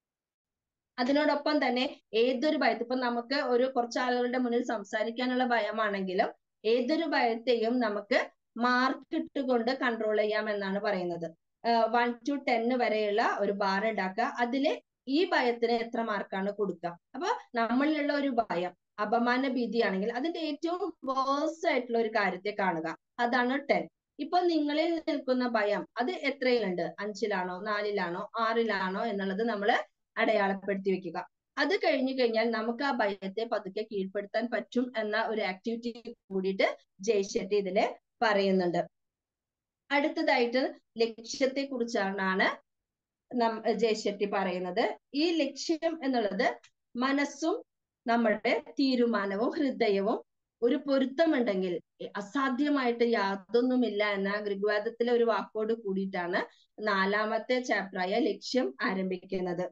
അതിനോടൊപ്പം തന്നെ ഏതൊരു ഭയത്തെ ഇപ്പൊ നമുക്ക് ഒരു കുറച്ച് ആളുകളുടെ മുന്നിൽ സംസാരിക്കാനുള്ള ഭയമാണെങ്കിലും ഏതൊരു ഭയത്തെയും നമുക്ക് മാർക്ക് ഇട്ടുകൊണ്ട് കൺട്രോൾ ചെയ്യാം എന്നാണ് പറയുന്നത് വൺ ടു ടെൻ വരെയുള്ള ഒരു ബാർ ഉണ്ടാക്കുക അതില് ഈ ഭയത്തിന് എത്ര മാർക്കാണ് കൊടുക്കുക അപ്പൊ നമ്മളിലുള്ള ഒരു ഭയം അപമാന ഭീതിയാണെങ്കിൽ അതിന്റെ ഏറ്റവും വേഴ്സ് ആയിട്ടുള്ള ഒരു കാര്യത്തെ കാണുക അതാണ് ടെൻ ഇപ്പൊ നിങ്ങളിൽ നിൽക്കുന്ന ഭയം അത് എത്രയിലുണ്ട് അഞ്ചിലാണോ നാലിലാണോ ആറിലാണോ എന്നുള്ളത് നമ്മൾ അടയാളപ്പെടുത്തി വെക്കുക അത് കഴിഞ്ഞു കഴിഞ്ഞാൽ നമുക്ക് ആ ഭയത്തെ പതുക്കെ കീഴ്പ്പെടുത്താൻ പറ്റും എന്ന ഒരു ആക്ടിവിറ്റി കൂടിയിട്ട് ജയ്ശെട്ടി ഇതില് പറയുന്നുണ്ട് അടുത്തതായിട്ട് ലക്ഷ്യത്തെ കുറിച്ചാണ് നം ജയശെട്ടി പറയുന്നത് ഈ ലക്ഷ്യം എന്നുള്ളത് മനസ്സും നമ്മുടെ തീരുമാനവും ഹൃദയവും ഒരു പൊരുത്തമുണ്ടെങ്കിൽ അസാധ്യമായിട്ട് യാതൊന്നുമില്ല എന്ന ഋഗ്വേദത്തിലെ ഒരു വാക്കോട് കൂടിയിട്ടാണ് നാലാമത്തെ ചാപ്റ്ററായ ലക്ഷ്യം ആരംഭിക്കുന്നത്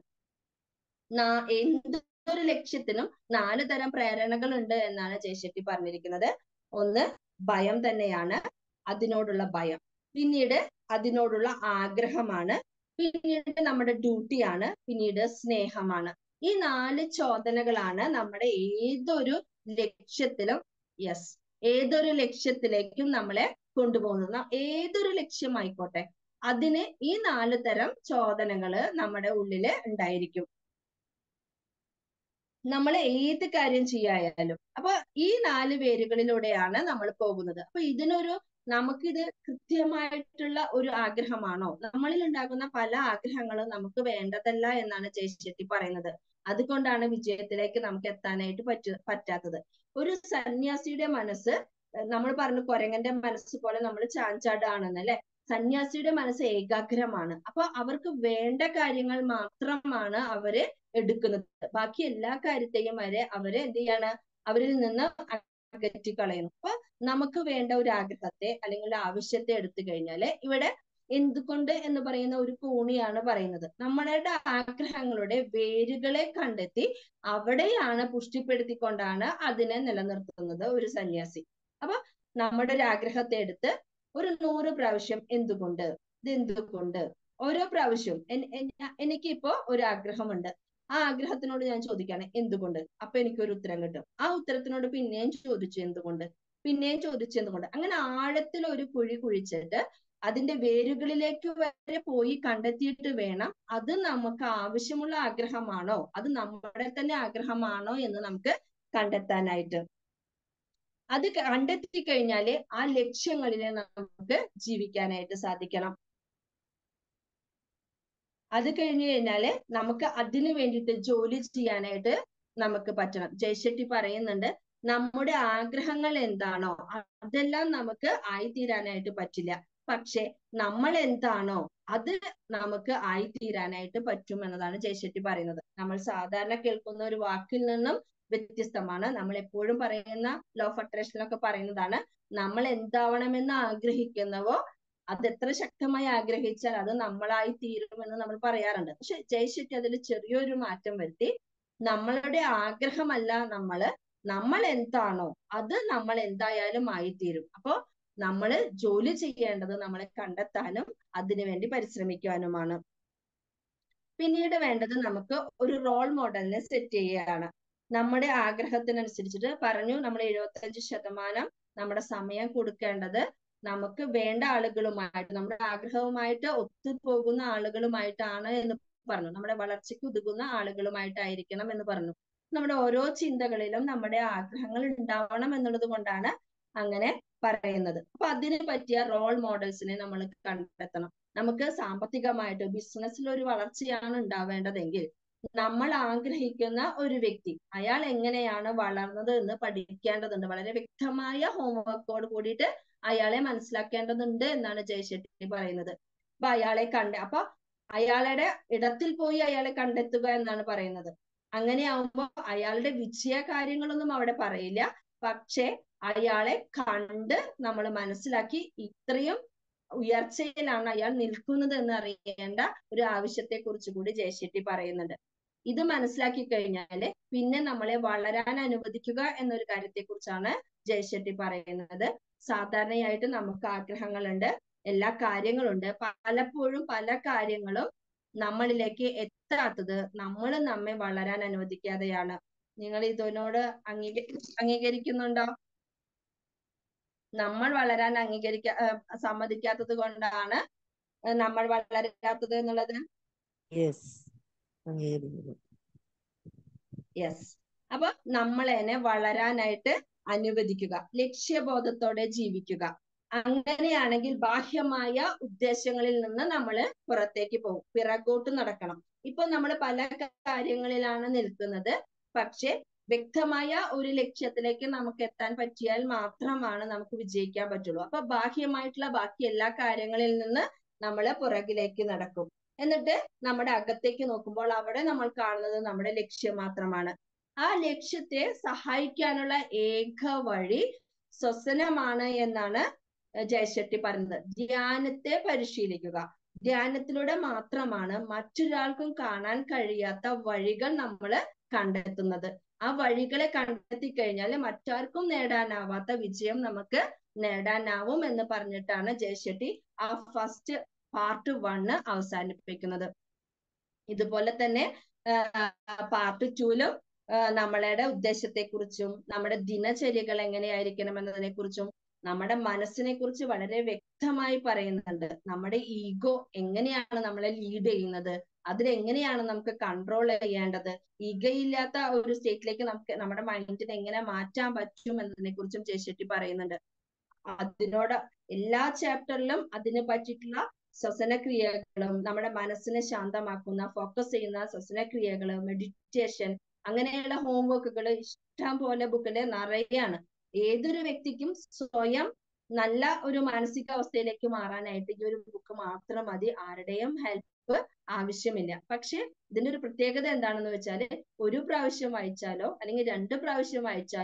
എന്തൊരു ലക്ഷ്യത്തിനും നാല് തരം പ്രേരണകൾ ഉണ്ട് എന്നാണ് ജയശെട്ടി പറഞ്ഞിരിക്കുന്നത് ഒന്ന് ഭയം തന്നെയാണ് അതിനോടുള്ള ഭയം പിന്നീട് അതിനോടുള്ള ആഗ്രഹമാണ് പിന്നീട് നമ്മുടെ ഡ്യൂട്ടിയാണ് പിന്നീട് സ്നേഹമാണ് ഈ നാല് ചോദനകളാണ് നമ്മുടെ ഏതൊരു ലക്ഷ്യത്തിലും യെസ് ഏതൊരു ലക്ഷ്യത്തിലേക്കും നമ്മളെ കൊണ്ടുപോകുന്നത് ഏതൊരു ലക്ഷ്യമായിക്കോട്ടെ അതിന് ഈ നാല് തരം ചോദനകള് നമ്മുടെ ഉള്ളില് ഉണ്ടായിരിക്കും നമ്മൾ ഏത് കാര്യം ചെയ്യായാലും അപ്പൊ ഈ നാല് പേരുകളിലൂടെയാണ് നമ്മൾ പോകുന്നത് അപ്പൊ ഇതിനൊരു നമുക്കിത് കൃത്യമായിട്ടുള്ള ഒരു ആഗ്രഹമാണോ നമ്മളിൽ ഉണ്ടാകുന്ന പല ആഗ്രഹങ്ങളും നമുക്ക് വേണ്ടതല്ല എന്നാണ് ജയശെട്ടി പറയുന്നത് അതുകൊണ്ടാണ് വിജയത്തിലേക്ക് നമുക്ക് എത്താനായിട്ട് പറ്റ പറ്റാത്തത് ഒരു സന്യാസിയുടെ മനസ്സ് നമ്മൾ പറഞ്ഞു കൊരങ്ങന്റെ മനസ്സ് പോലെ നമ്മൾ ചാഞ്ചാടാണെന്ന് അല്ലെ സന്യാസിയുടെ മനസ്സ് ഏകാഗ്രമാണ് അപ്പൊ അവർക്ക് വേണ്ട കാര്യങ്ങൾ മാത്രമാണ് അവര് എടുക്കുന്നത് ബാക്കി എല്ലാ കാര്യത്തെയും വരെ അവര് എന്ത് ചെയ്യാണ് അവരിൽ നിന്ന് അകറ്റി കളയുന്നു അപ്പൊ നമുക്ക് വേണ്ട ഒരു ആഗ്രഹത്തെ അല്ലെങ്കിൽ ഒരു ആവശ്യത്തെ എടുത്തു കഴിഞ്ഞാല് ഇവിടെ എന്തുകൊണ്ട് എന്ന് പറയുന്ന ഒരു കോണിയാണ് പറയുന്നത് നമ്മളുടെ ആഗ്രഹങ്ങളുടെ വേരുകളെ കണ്ടെത്തി അവിടെയാണ് പുഷ്ടിപ്പെടുത്തിക്കൊണ്ടാണ് അതിനെ നിലനിർത്തുന്നത് ഒരു സന്യാസി അപ്പൊ നമ്മുടെ ഒരു ആഗ്രഹത്തെ എടുത്ത് ഒരു നൂറ് പ്രാവശ്യം എന്തുകൊണ്ട് ഇത് എന്തുകൊണ്ട് ഓരോ പ്രാവശ്യവും എനിക്കിപ്പോ ഒരു ആഗ്രഹമുണ്ട് ആ ആഗ്രഹത്തിനോട് ഞാൻ ചോദിക്കാണ് എന്തുകൊണ്ട് അപ്പൊ എനിക്കൊരു ഉത്തരം കിട്ടും ആ ഉത്തരത്തിനോട് പിന്നെയും ചോദിച്ചു എന്തുകൊണ്ട് പിന്നെയും ചോദിച്ചു എന്തുകൊണ്ട് അങ്ങനെ ആഴത്തിൽ ഒരു കുഴി കുഴിച്ചിട്ട് അതിന്റെ വേരുകളിലേക്ക് വരെ പോയി കണ്ടെത്തിയിട്ട് വേണം അത് നമുക്ക് ആവശ്യമുള്ള ആഗ്രഹമാണോ അത് നമ്മുടെ തന്നെ ആഗ്രഹമാണോ എന്ന് നമുക്ക് കണ്ടെത്താനായിട്ട് അത് കണ്ടെത്തി കഴിഞ്ഞാല് ആ ലക്ഷ്യങ്ങളിൽ നമുക്ക് ജീവിക്കാനായിട്ട് സാധിക്കണം അത് കഴിഞ്ഞു കഴിഞ്ഞാല് നമുക്ക് അതിനു വേണ്ടിയിട്ട് ജോലി ചെയ്യാനായിട്ട് നമുക്ക് പറ്റണം ജയശെട്ടി പറയുന്നുണ്ട് നമ്മുടെ ആഗ്രഹങ്ങൾ എന്താണോ അതെല്ലാം നമുക്ക് ആയിത്തീരാനായിട്ട് പറ്റില്ല പക്ഷെ നമ്മൾ എന്താണോ അത് നമുക്ക് ആയിത്തീരാനായിട്ട് പറ്റും എന്നതാണ് ജയശെട്ടി പറയുന്നത് നമ്മൾ സാധാരണ കേൾക്കുന്ന ഒരു വാക്കിൽ നിന്നും വ്യത്യസ്തമാണ് നമ്മൾ എപ്പോഴും പറയുന്ന ലോ ഓഫ് അട്രാക്ഷനൊക്കെ പറയുന്നതാണ് നമ്മൾ എന്താവണമെന്ന് ആഗ്രഹിക്കുന്നവോ അത് എത്ര ശക്തമായി ആഗ്രഹിച്ചാൽ അത് നമ്മളായി തീരുമെന്ന് നമ്മൾ പറയാറുണ്ട് പക്ഷെ ജയശെട്ടി അതിൽ ചെറിയൊരു മാറ്റം വരുത്തി നമ്മളുടെ ആഗ്രഹമല്ല നമ്മള് നമ്മൾ എന്താണോ അത് നമ്മൾ എന്തായാലും ആയിത്തീരും അപ്പോ നമ്മൾ ജോലി ചെയ്യേണ്ടത് നമ്മളെ കണ്ടെത്താനും അതിനുവേണ്ടി പരിശ്രമിക്കാനുമാണ് പിന്നീട് വേണ്ടത് നമുക്ക് ഒരു റോൾ മോഡലിനെ സെറ്റ് ചെയ്യുകയാണ് നമ്മുടെ ആഗ്രഹത്തിനനുസരിച്ചിട്ട് പറഞ്ഞു നമ്മൾ എഴുപത്തഞ്ച് ശതമാനം നമ്മുടെ സമയം കൊടുക്കേണ്ടത് നമുക്ക് വേണ്ട ആളുകളുമായിട്ട് നമ്മുടെ ആഗ്രഹവുമായിട്ട് ഒത്തുപോകുന്ന ആളുകളുമായിട്ടാണ് എന്ന് പറഞ്ഞു നമ്മുടെ വളർച്ചയ്ക്ക് ഉതകുന്ന ആളുകളുമായിട്ടായിരിക്കണം എന്ന് പറഞ്ഞു നമ്മുടെ ഓരോ ചിന്തകളിലും നമ്മുടെ ആഗ്രഹങ്ങൾ ഉണ്ടാവണം എന്നുള്ളത് കൊണ്ടാണ് അങ്ങനെ പറയുന്നത് അപ്പൊ അതിന് പറ്റിയ റോൾ മോഡൽസിനെ നമ്മൾ കണ്ടെത്തണം നമുക്ക് സാമ്പത്തികമായിട്ട് ബിസിനസ്സിൽ ഒരു വളർച്ചയാണ് ഉണ്ടാവേണ്ടതെങ്കിൽ നമ്മൾ ആഗ്രഹിക്കുന്ന ഒരു വ്യക്തി അയാൾ എങ്ങനെയാണ് വളർന്നത് എന്ന് പഠിക്കേണ്ടതുണ്ട് വളരെ വ്യക്തമായ ഹോംവർക്കോട് കൂടിയിട്ട് അയാളെ മനസ്സിലാക്കേണ്ടതുണ്ട് എന്നാണ് ജയശെട്ടി പറയുന്നത് അപ്പൊ അയാളെ കണ്ട അപ്പൊ അയാളുടെ ഇടത്തിൽ പോയി അയാളെ കണ്ടെത്തുക എന്നാണ് പറയുന്നത് അങ്ങനെയാവുമ്പോ അയാളുടെ വിജയ കാര്യങ്ങളൊന്നും അവിടെ പറയില്ല പക്ഷെ അയാളെ കണ്ട് നമ്മൾ മനസ്സിലാക്കി ഇത്രയും ഉയർച്ചയിലാണ് അയാൾ നിൽക്കുന്നത് എന്ന് അറിയേണ്ട ഒരു ആവശ്യത്തെ കുറിച്ച് കൂടി ജയശെട്ടി പറയുന്നുണ്ട് ഇത് മനസ്സിലാക്കി കഴിഞ്ഞാല് പിന്നെ നമ്മളെ വളരാൻ അനുവദിക്കുക എന്നൊരു കാര്യത്തെ കുറിച്ചാണ് ജയശെട്ടി പറയുന്നത് സാധാരണയായിട്ട് നമുക്ക് ആഗ്രഹങ്ങളുണ്ട് എല്ലാ കാര്യങ്ങളുണ്ട് പലപ്പോഴും പല കാര്യങ്ങളും നമ്മളിലേക്ക് എത്താത്തത് നമ്മൾ നമ്മെ വളരാൻ അനുവദിക്കാതെയാണ് നിങ്ങൾ ഇതിനോട് അംഗീക അംഗീകരിക്കുന്നുണ്ടോ നമ്മൾ വളരാൻ അംഗീകരിക്ക സമ്മതിക്കാത്തത് കൊണ്ടാണ് നമ്മൾ വളരാത്തത് എന്നുള്ളത് യെസ് അംഗീകരിക്കുന്നു യെസ് അപ്പൊ നമ്മളെന്നെ വളരാനായിട്ട് അനുവദിക്കുക ലക്ഷ്യബോധത്തോടെ ജീവിക്കുക അങ്ങനെയാണെങ്കിൽ ബാഹ്യമായ ഉദ്ദേശങ്ങളിൽ നിന്ന് നമ്മൾ പുറത്തേക്ക് പോകും പിറകോട്ട് നടക്കണം ഇപ്പൊ നമ്മൾ പല കാര്യങ്ങളിലാണ് നിൽക്കുന്നത് പക്ഷെ വ്യക്തമായ ഒരു ലക്ഷ്യത്തിലേക്ക് നമുക്ക് എത്താൻ പറ്റിയാൽ മാത്രമാണ് നമുക്ക് വിജയിക്കാൻ പറ്റുള്ളൂ അപ്പൊ ബാഹ്യമായിട്ടുള്ള ബാക്കി എല്ലാ കാര്യങ്ങളിൽ നിന്ന് നമ്മൾ പുറകിലേക്ക് നടക്കും എന്നിട്ട് നമ്മുടെ അകത്തേക്ക് നോക്കുമ്പോൾ അവിടെ നമ്മൾ കാണുന്നത് നമ്മുടെ ലക്ഷ്യം മാത്രമാണ് ആ ലക്ഷ്യത്തെ സഹായിക്കാനുള്ള ഏക വഴി ശ്വസനമാണ് എന്നാണ് ജയശെട്ടി പറഞ്ഞത് ധ്യാനത്തെ പരിശീലിക്കുക ധ്യാനത്തിലൂടെ മാത്രമാണ് മറ്റൊരാൾക്കും കാണാൻ കഴിയാത്ത വഴികൾ നമ്മൾ കണ്ടെത്തുന്നത് ആ വഴികളെ കണ്ടെത്തി കഴിഞ്ഞാൽ മറ്റാർക്കും നേടാനാവാത്ത വിജയം നമുക്ക് നേടാനാവും എന്ന് പറഞ്ഞിട്ടാണ് ജയശെട്ടി ആ ഫസ്റ്റ് പാർട്ട് വണ്ണ് അവസാനിപ്പിക്കുന്നത് ഇതുപോലെ തന്നെ പാർട്ട് ടൂലും നമ്മളുടെ ഉദ്ദേശത്തെ കുറിച്ചും നമ്മുടെ ദിനചര്യകൾ എങ്ങനെയായിരിക്കണം എന്നതിനെ കുറിച്ചും നമ്മുടെ മനസ്സിനെ കുറിച്ച് വളരെ വ്യക്തമായി പറയുന്നുണ്ട് നമ്മുടെ ഈഗോ എങ്ങനെയാണ് നമ്മളെ ലീഡ് ചെയ്യുന്നത് അതിലെങ്ങനെയാണ് നമുക്ക് കൺട്രോൾ ചെയ്യേണ്ടത് ഈഗയില്ലാത്ത ഒരു സ്റ്റേറ്റിലേക്ക് നമുക്ക് നമ്മുടെ മൈൻഡിനെ എങ്ങനെ മാറ്റാൻ പറ്റും എന്നതിനെ കുറിച്ചും ജയശെട്ടി പറയുന്നുണ്ട് അതിനോട് എല്ലാ ചാപ്റ്ററിലും അതിനെ പറ്റിയിട്ടുള്ള ശ്വസനക്രിയകളും നമ്മുടെ മനസ്സിനെ ശാന്തമാക്കുന്ന ഫോക്കസ് ചെയ്യുന്ന ശ്വസനക്രിയകള് മെഡിറ്റേഷൻ അങ്ങനെയുള്ള ഹോംവർക്കുകൾ ഇഷ്ടം പോലെ ബുക്കില് നിറയാണ് ഏതൊരു വ്യക്തിക്കും സ്വയം നല്ല ഒരു മാനസികാവസ്ഥയിലേക്ക് മാറാനായിട്ട് ഈ ഒരു ബുക്ക് മാത്രം മതി ആരുടെയും ഹെൽപ്പ് ആവശ്യമില്ല പക്ഷെ ഇതിന്റെ ഒരു പ്രത്യേകത എന്താണെന്ന് വെച്ചാല് ഒരു പ്രാവശ്യം വായിച്ചാലോ അല്ലെങ്കിൽ രണ്ട് പ്രാവശ്യം വായിച്ചാലോ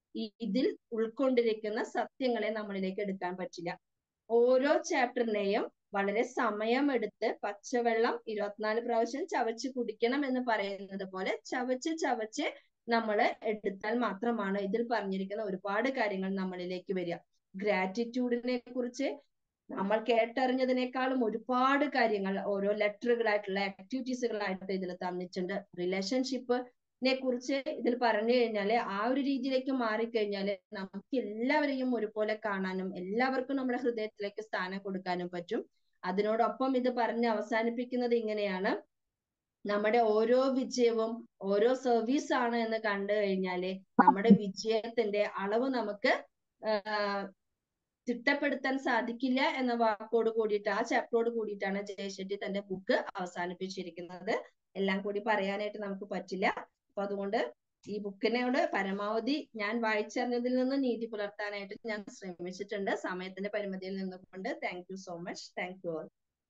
ഈ- ഇതിൽ ഉൾക്കൊണ്ടിരിക്കുന്ന സത്യങ്ങളെ നമ്മളിലേക്ക് എടുക്കാൻ പറ്റില്ല ഓരോ ചാപ്റ്ററിനെയും വളരെ സമയമെടുത്ത് പച്ചവെള്ളം ഇരുപത്തിനാല് പ്രാവശ്യം ചവച്ച് കുടിക്കണം എന്ന് പറയുന്നത് പോലെ ചവച്ച് ചവച്ച് നമ്മൾ എടുത്താൽ മാത്രമാണ് ഇതിൽ പറഞ്ഞിരിക്കുന്ന ഒരുപാട് കാര്യങ്ങൾ നമ്മളിലേക്ക് വരിക ഗ്രാറ്റിറ്റ്യൂഡിനെ കുറിച്ച് നമ്മൾ കേട്ടറിഞ്ഞതിനേക്കാളും ഒരുപാട് കാര്യങ്ങൾ ഓരോ ലെറ്ററുകളായിട്ടുള്ള ആക്ടിവിറ്റീസുകളായിട്ട് ഇതിൽ തന്നിട്ടുണ്ട് റിലേഷൻഷിപ്പിനെ കുറിച്ച് ഇതിൽ പറഞ്ഞു കഴിഞ്ഞാല് ആ ഒരു രീതിയിലേക്ക് മാറിക്കഴിഞ്ഞാല് നമുക്ക് എല്ലാവരെയും ഒരുപോലെ കാണാനും എല്ലാവർക്കും നമ്മുടെ ഹൃദയത്തിലേക്ക് സ്ഥാനം കൊടുക്കാനും പറ്റും അതിനോടൊപ്പം ഇത് പറഞ്ഞ് അവസാനിപ്പിക്കുന്നത് ഇങ്ങനെയാണ് നമ്മുടെ ഓരോ വിജയവും ഓരോ സർവീസ് ആണ് എന്ന് കണ്ടു കഴിഞ്ഞാല് നമ്മുടെ വിജയത്തിന്റെ അളവ് നമുക്ക് ആഹ് തിട്ടപ്പെടുത്താൻ സാധിക്കില്ല എന്ന വാക്കോട് കൂടിയിട്ട് ആ ചാപ്റ്ററോട് കൂടിയിട്ടാണ് ജയശെട്ടി തന്റെ ബുക്ക് അവസാനിപ്പിച്ചിരിക്കുന്നത് എല്ലാം കൂടി പറയാനായിട്ട് നമുക്ക് പറ്റില്ല അപ്പൊ അതുകൊണ്ട് ഈ ബുക്കിനോട് പരമാവധി ഞാൻ വായിച്ചറിഞ്ഞതിൽ നിന്ന് നീതി പുലർത്താനായിട്ട് ഞാൻ ശ്രമിച്ചിട്ടുണ്ട് സമയത്തിന്റെ പരിമിതിയിൽ നിന്നുകൊണ്ട് thank you so much thank you all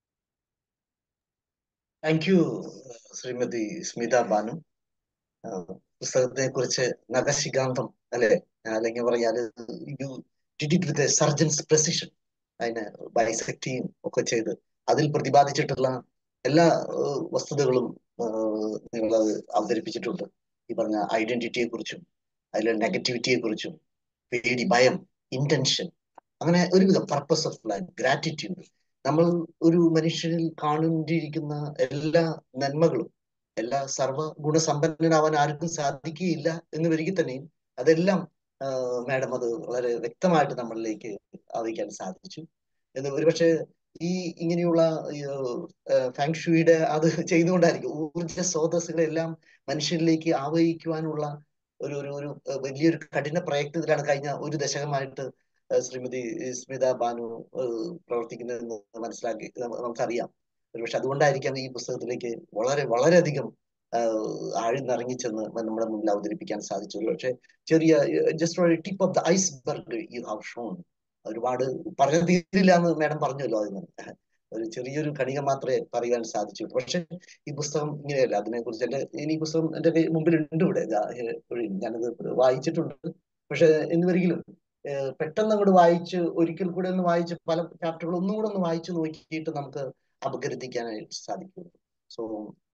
thank you Shrimati Smitha Banu പുസ്തകത്തെ കുറിച്ച് നഖശികാന്തം അല്ലെ അല്ലെങ്കിൽ പറഞ്ഞാല് you did it with surgeon's precision അതിനെ ബൈസെക്ട് ചെയ്യും ഒക്കെ ചെയ്ത് അതിൽ പ്രതിപാദിച്ചിട്ടുള്ള എല്ലാ ഏഹ്, വസ്തുതകളും നിങ്ങൾ അവതരിപ്പിച്ചിട്ടുണ്ട് ഈ പറഞ്ഞ ഐഡന്റിറ്റിയെ കുറിച്ചും അതിലെ നെഗറ്റിവിറ്റിയെ കുറിച്ചും പേടി ഭയം ഇന്റൻഷൻ അങ്ങനെ ഒരുവിധം പർപ്പസ് ഓഫ് ലൈഫ് ഗ്രാറ്റിറ്റ്യൂഡ് നമ്മൾ ഒരു മനുഷ്യനിൽ കാണേണ്ടിയിരിക്കുന്ന എല്ലാ നന്മകളും എല്ലാ സർവ്വ ഗുണസമ്പന്നനാവാൻ ആർക്കും സാധിക്കുകയില്ല എന്ന് വരികിൽ തന്നെയും അതെല്ലാം മാഡം അത് വളരെ വ്യക്തമായിട്ട് നമ്മളിലേക്ക് അറിയിക്കാൻ സാധിച്ചു എന്ന് ഒരുപക്ഷെ ഈ ഇങ്ങനെയുള്ള ഫാങ്ഷുയുടെ അത് ചെയ്തുകൊണ്ടായിരിക്കും ഊർജ സ്രോതസ്സുകളെല്ലാം മനുഷ്യരിലേക്ക് ആവഹിക്കുവാനുള്ള ഒരു ഒരു ഒരു ഏഹ് വലിയൊരു കഠിന പ്രയത്നത്തിലാണ് കഴിഞ്ഞ ഒരു ദശകമായിട്ട് ഏഹ് ശ്രീമതി സ്മിത ബാനു ഏഹ് പ്രവർത്തിക്കുന്നതെന്ന് മനസ്സിലാക്കി നമ്മ- നമുക്കറിയാം ഒരുപക്ഷെ അതുകൊണ്ടായിരിക്കാം ഈ പുസ്തകത്തിലേക്ക് വളരെ വളരെയധികം ആഹ് ആഴ്ന്നിറങ്ങിച്ചെന്ന് നമ്മുടെ മുന്നിൽ അവതരിപ്പിക്കാൻ സാധിച്ചു പക്ഷെ ചെറിയ just tip of the iceberg you have shown ഒരുപാട് പറഞ്ഞു തീരില്ല എന്ന് മാഡം പറഞ്ഞല്ലോ അതിന് ഒരു ചെറിയൊരു കണിക മാത്രമേ പറയുവാൻ സാധിച്ചുള്ളൂ പക്ഷെ ഈ പുസ്തകം ഇങ്ങനെയല്ല അതിനെ കുറിച്ച് എന്റെ ഇനി ഈ പുസ്തകം എന്റെ കൈ- മുമ്പിലുണ്ട് ഇവിടെ ദാ, ഏഹ്, ഒരു ഞാനത് വായിച്ചിട്ടുണ്ട് പക്ഷെ എന്നിവരെങ്കിലും ഏഹ്, പെട്ടെന്ന് അങ്ങോട്ട് വായിച്ച് ഒരിക്കൽ കൂടെ ഒന്ന് വായിച്ച് പല ചാപ്റ്ററുകൾ ഒന്നും കൂടെ ഒന്ന് വായിച്ച് നോക്കിയിട്ട് നമുക്ക് അപഗ്രഥിക്കാനായിട്ട് സാധിക്കും സോ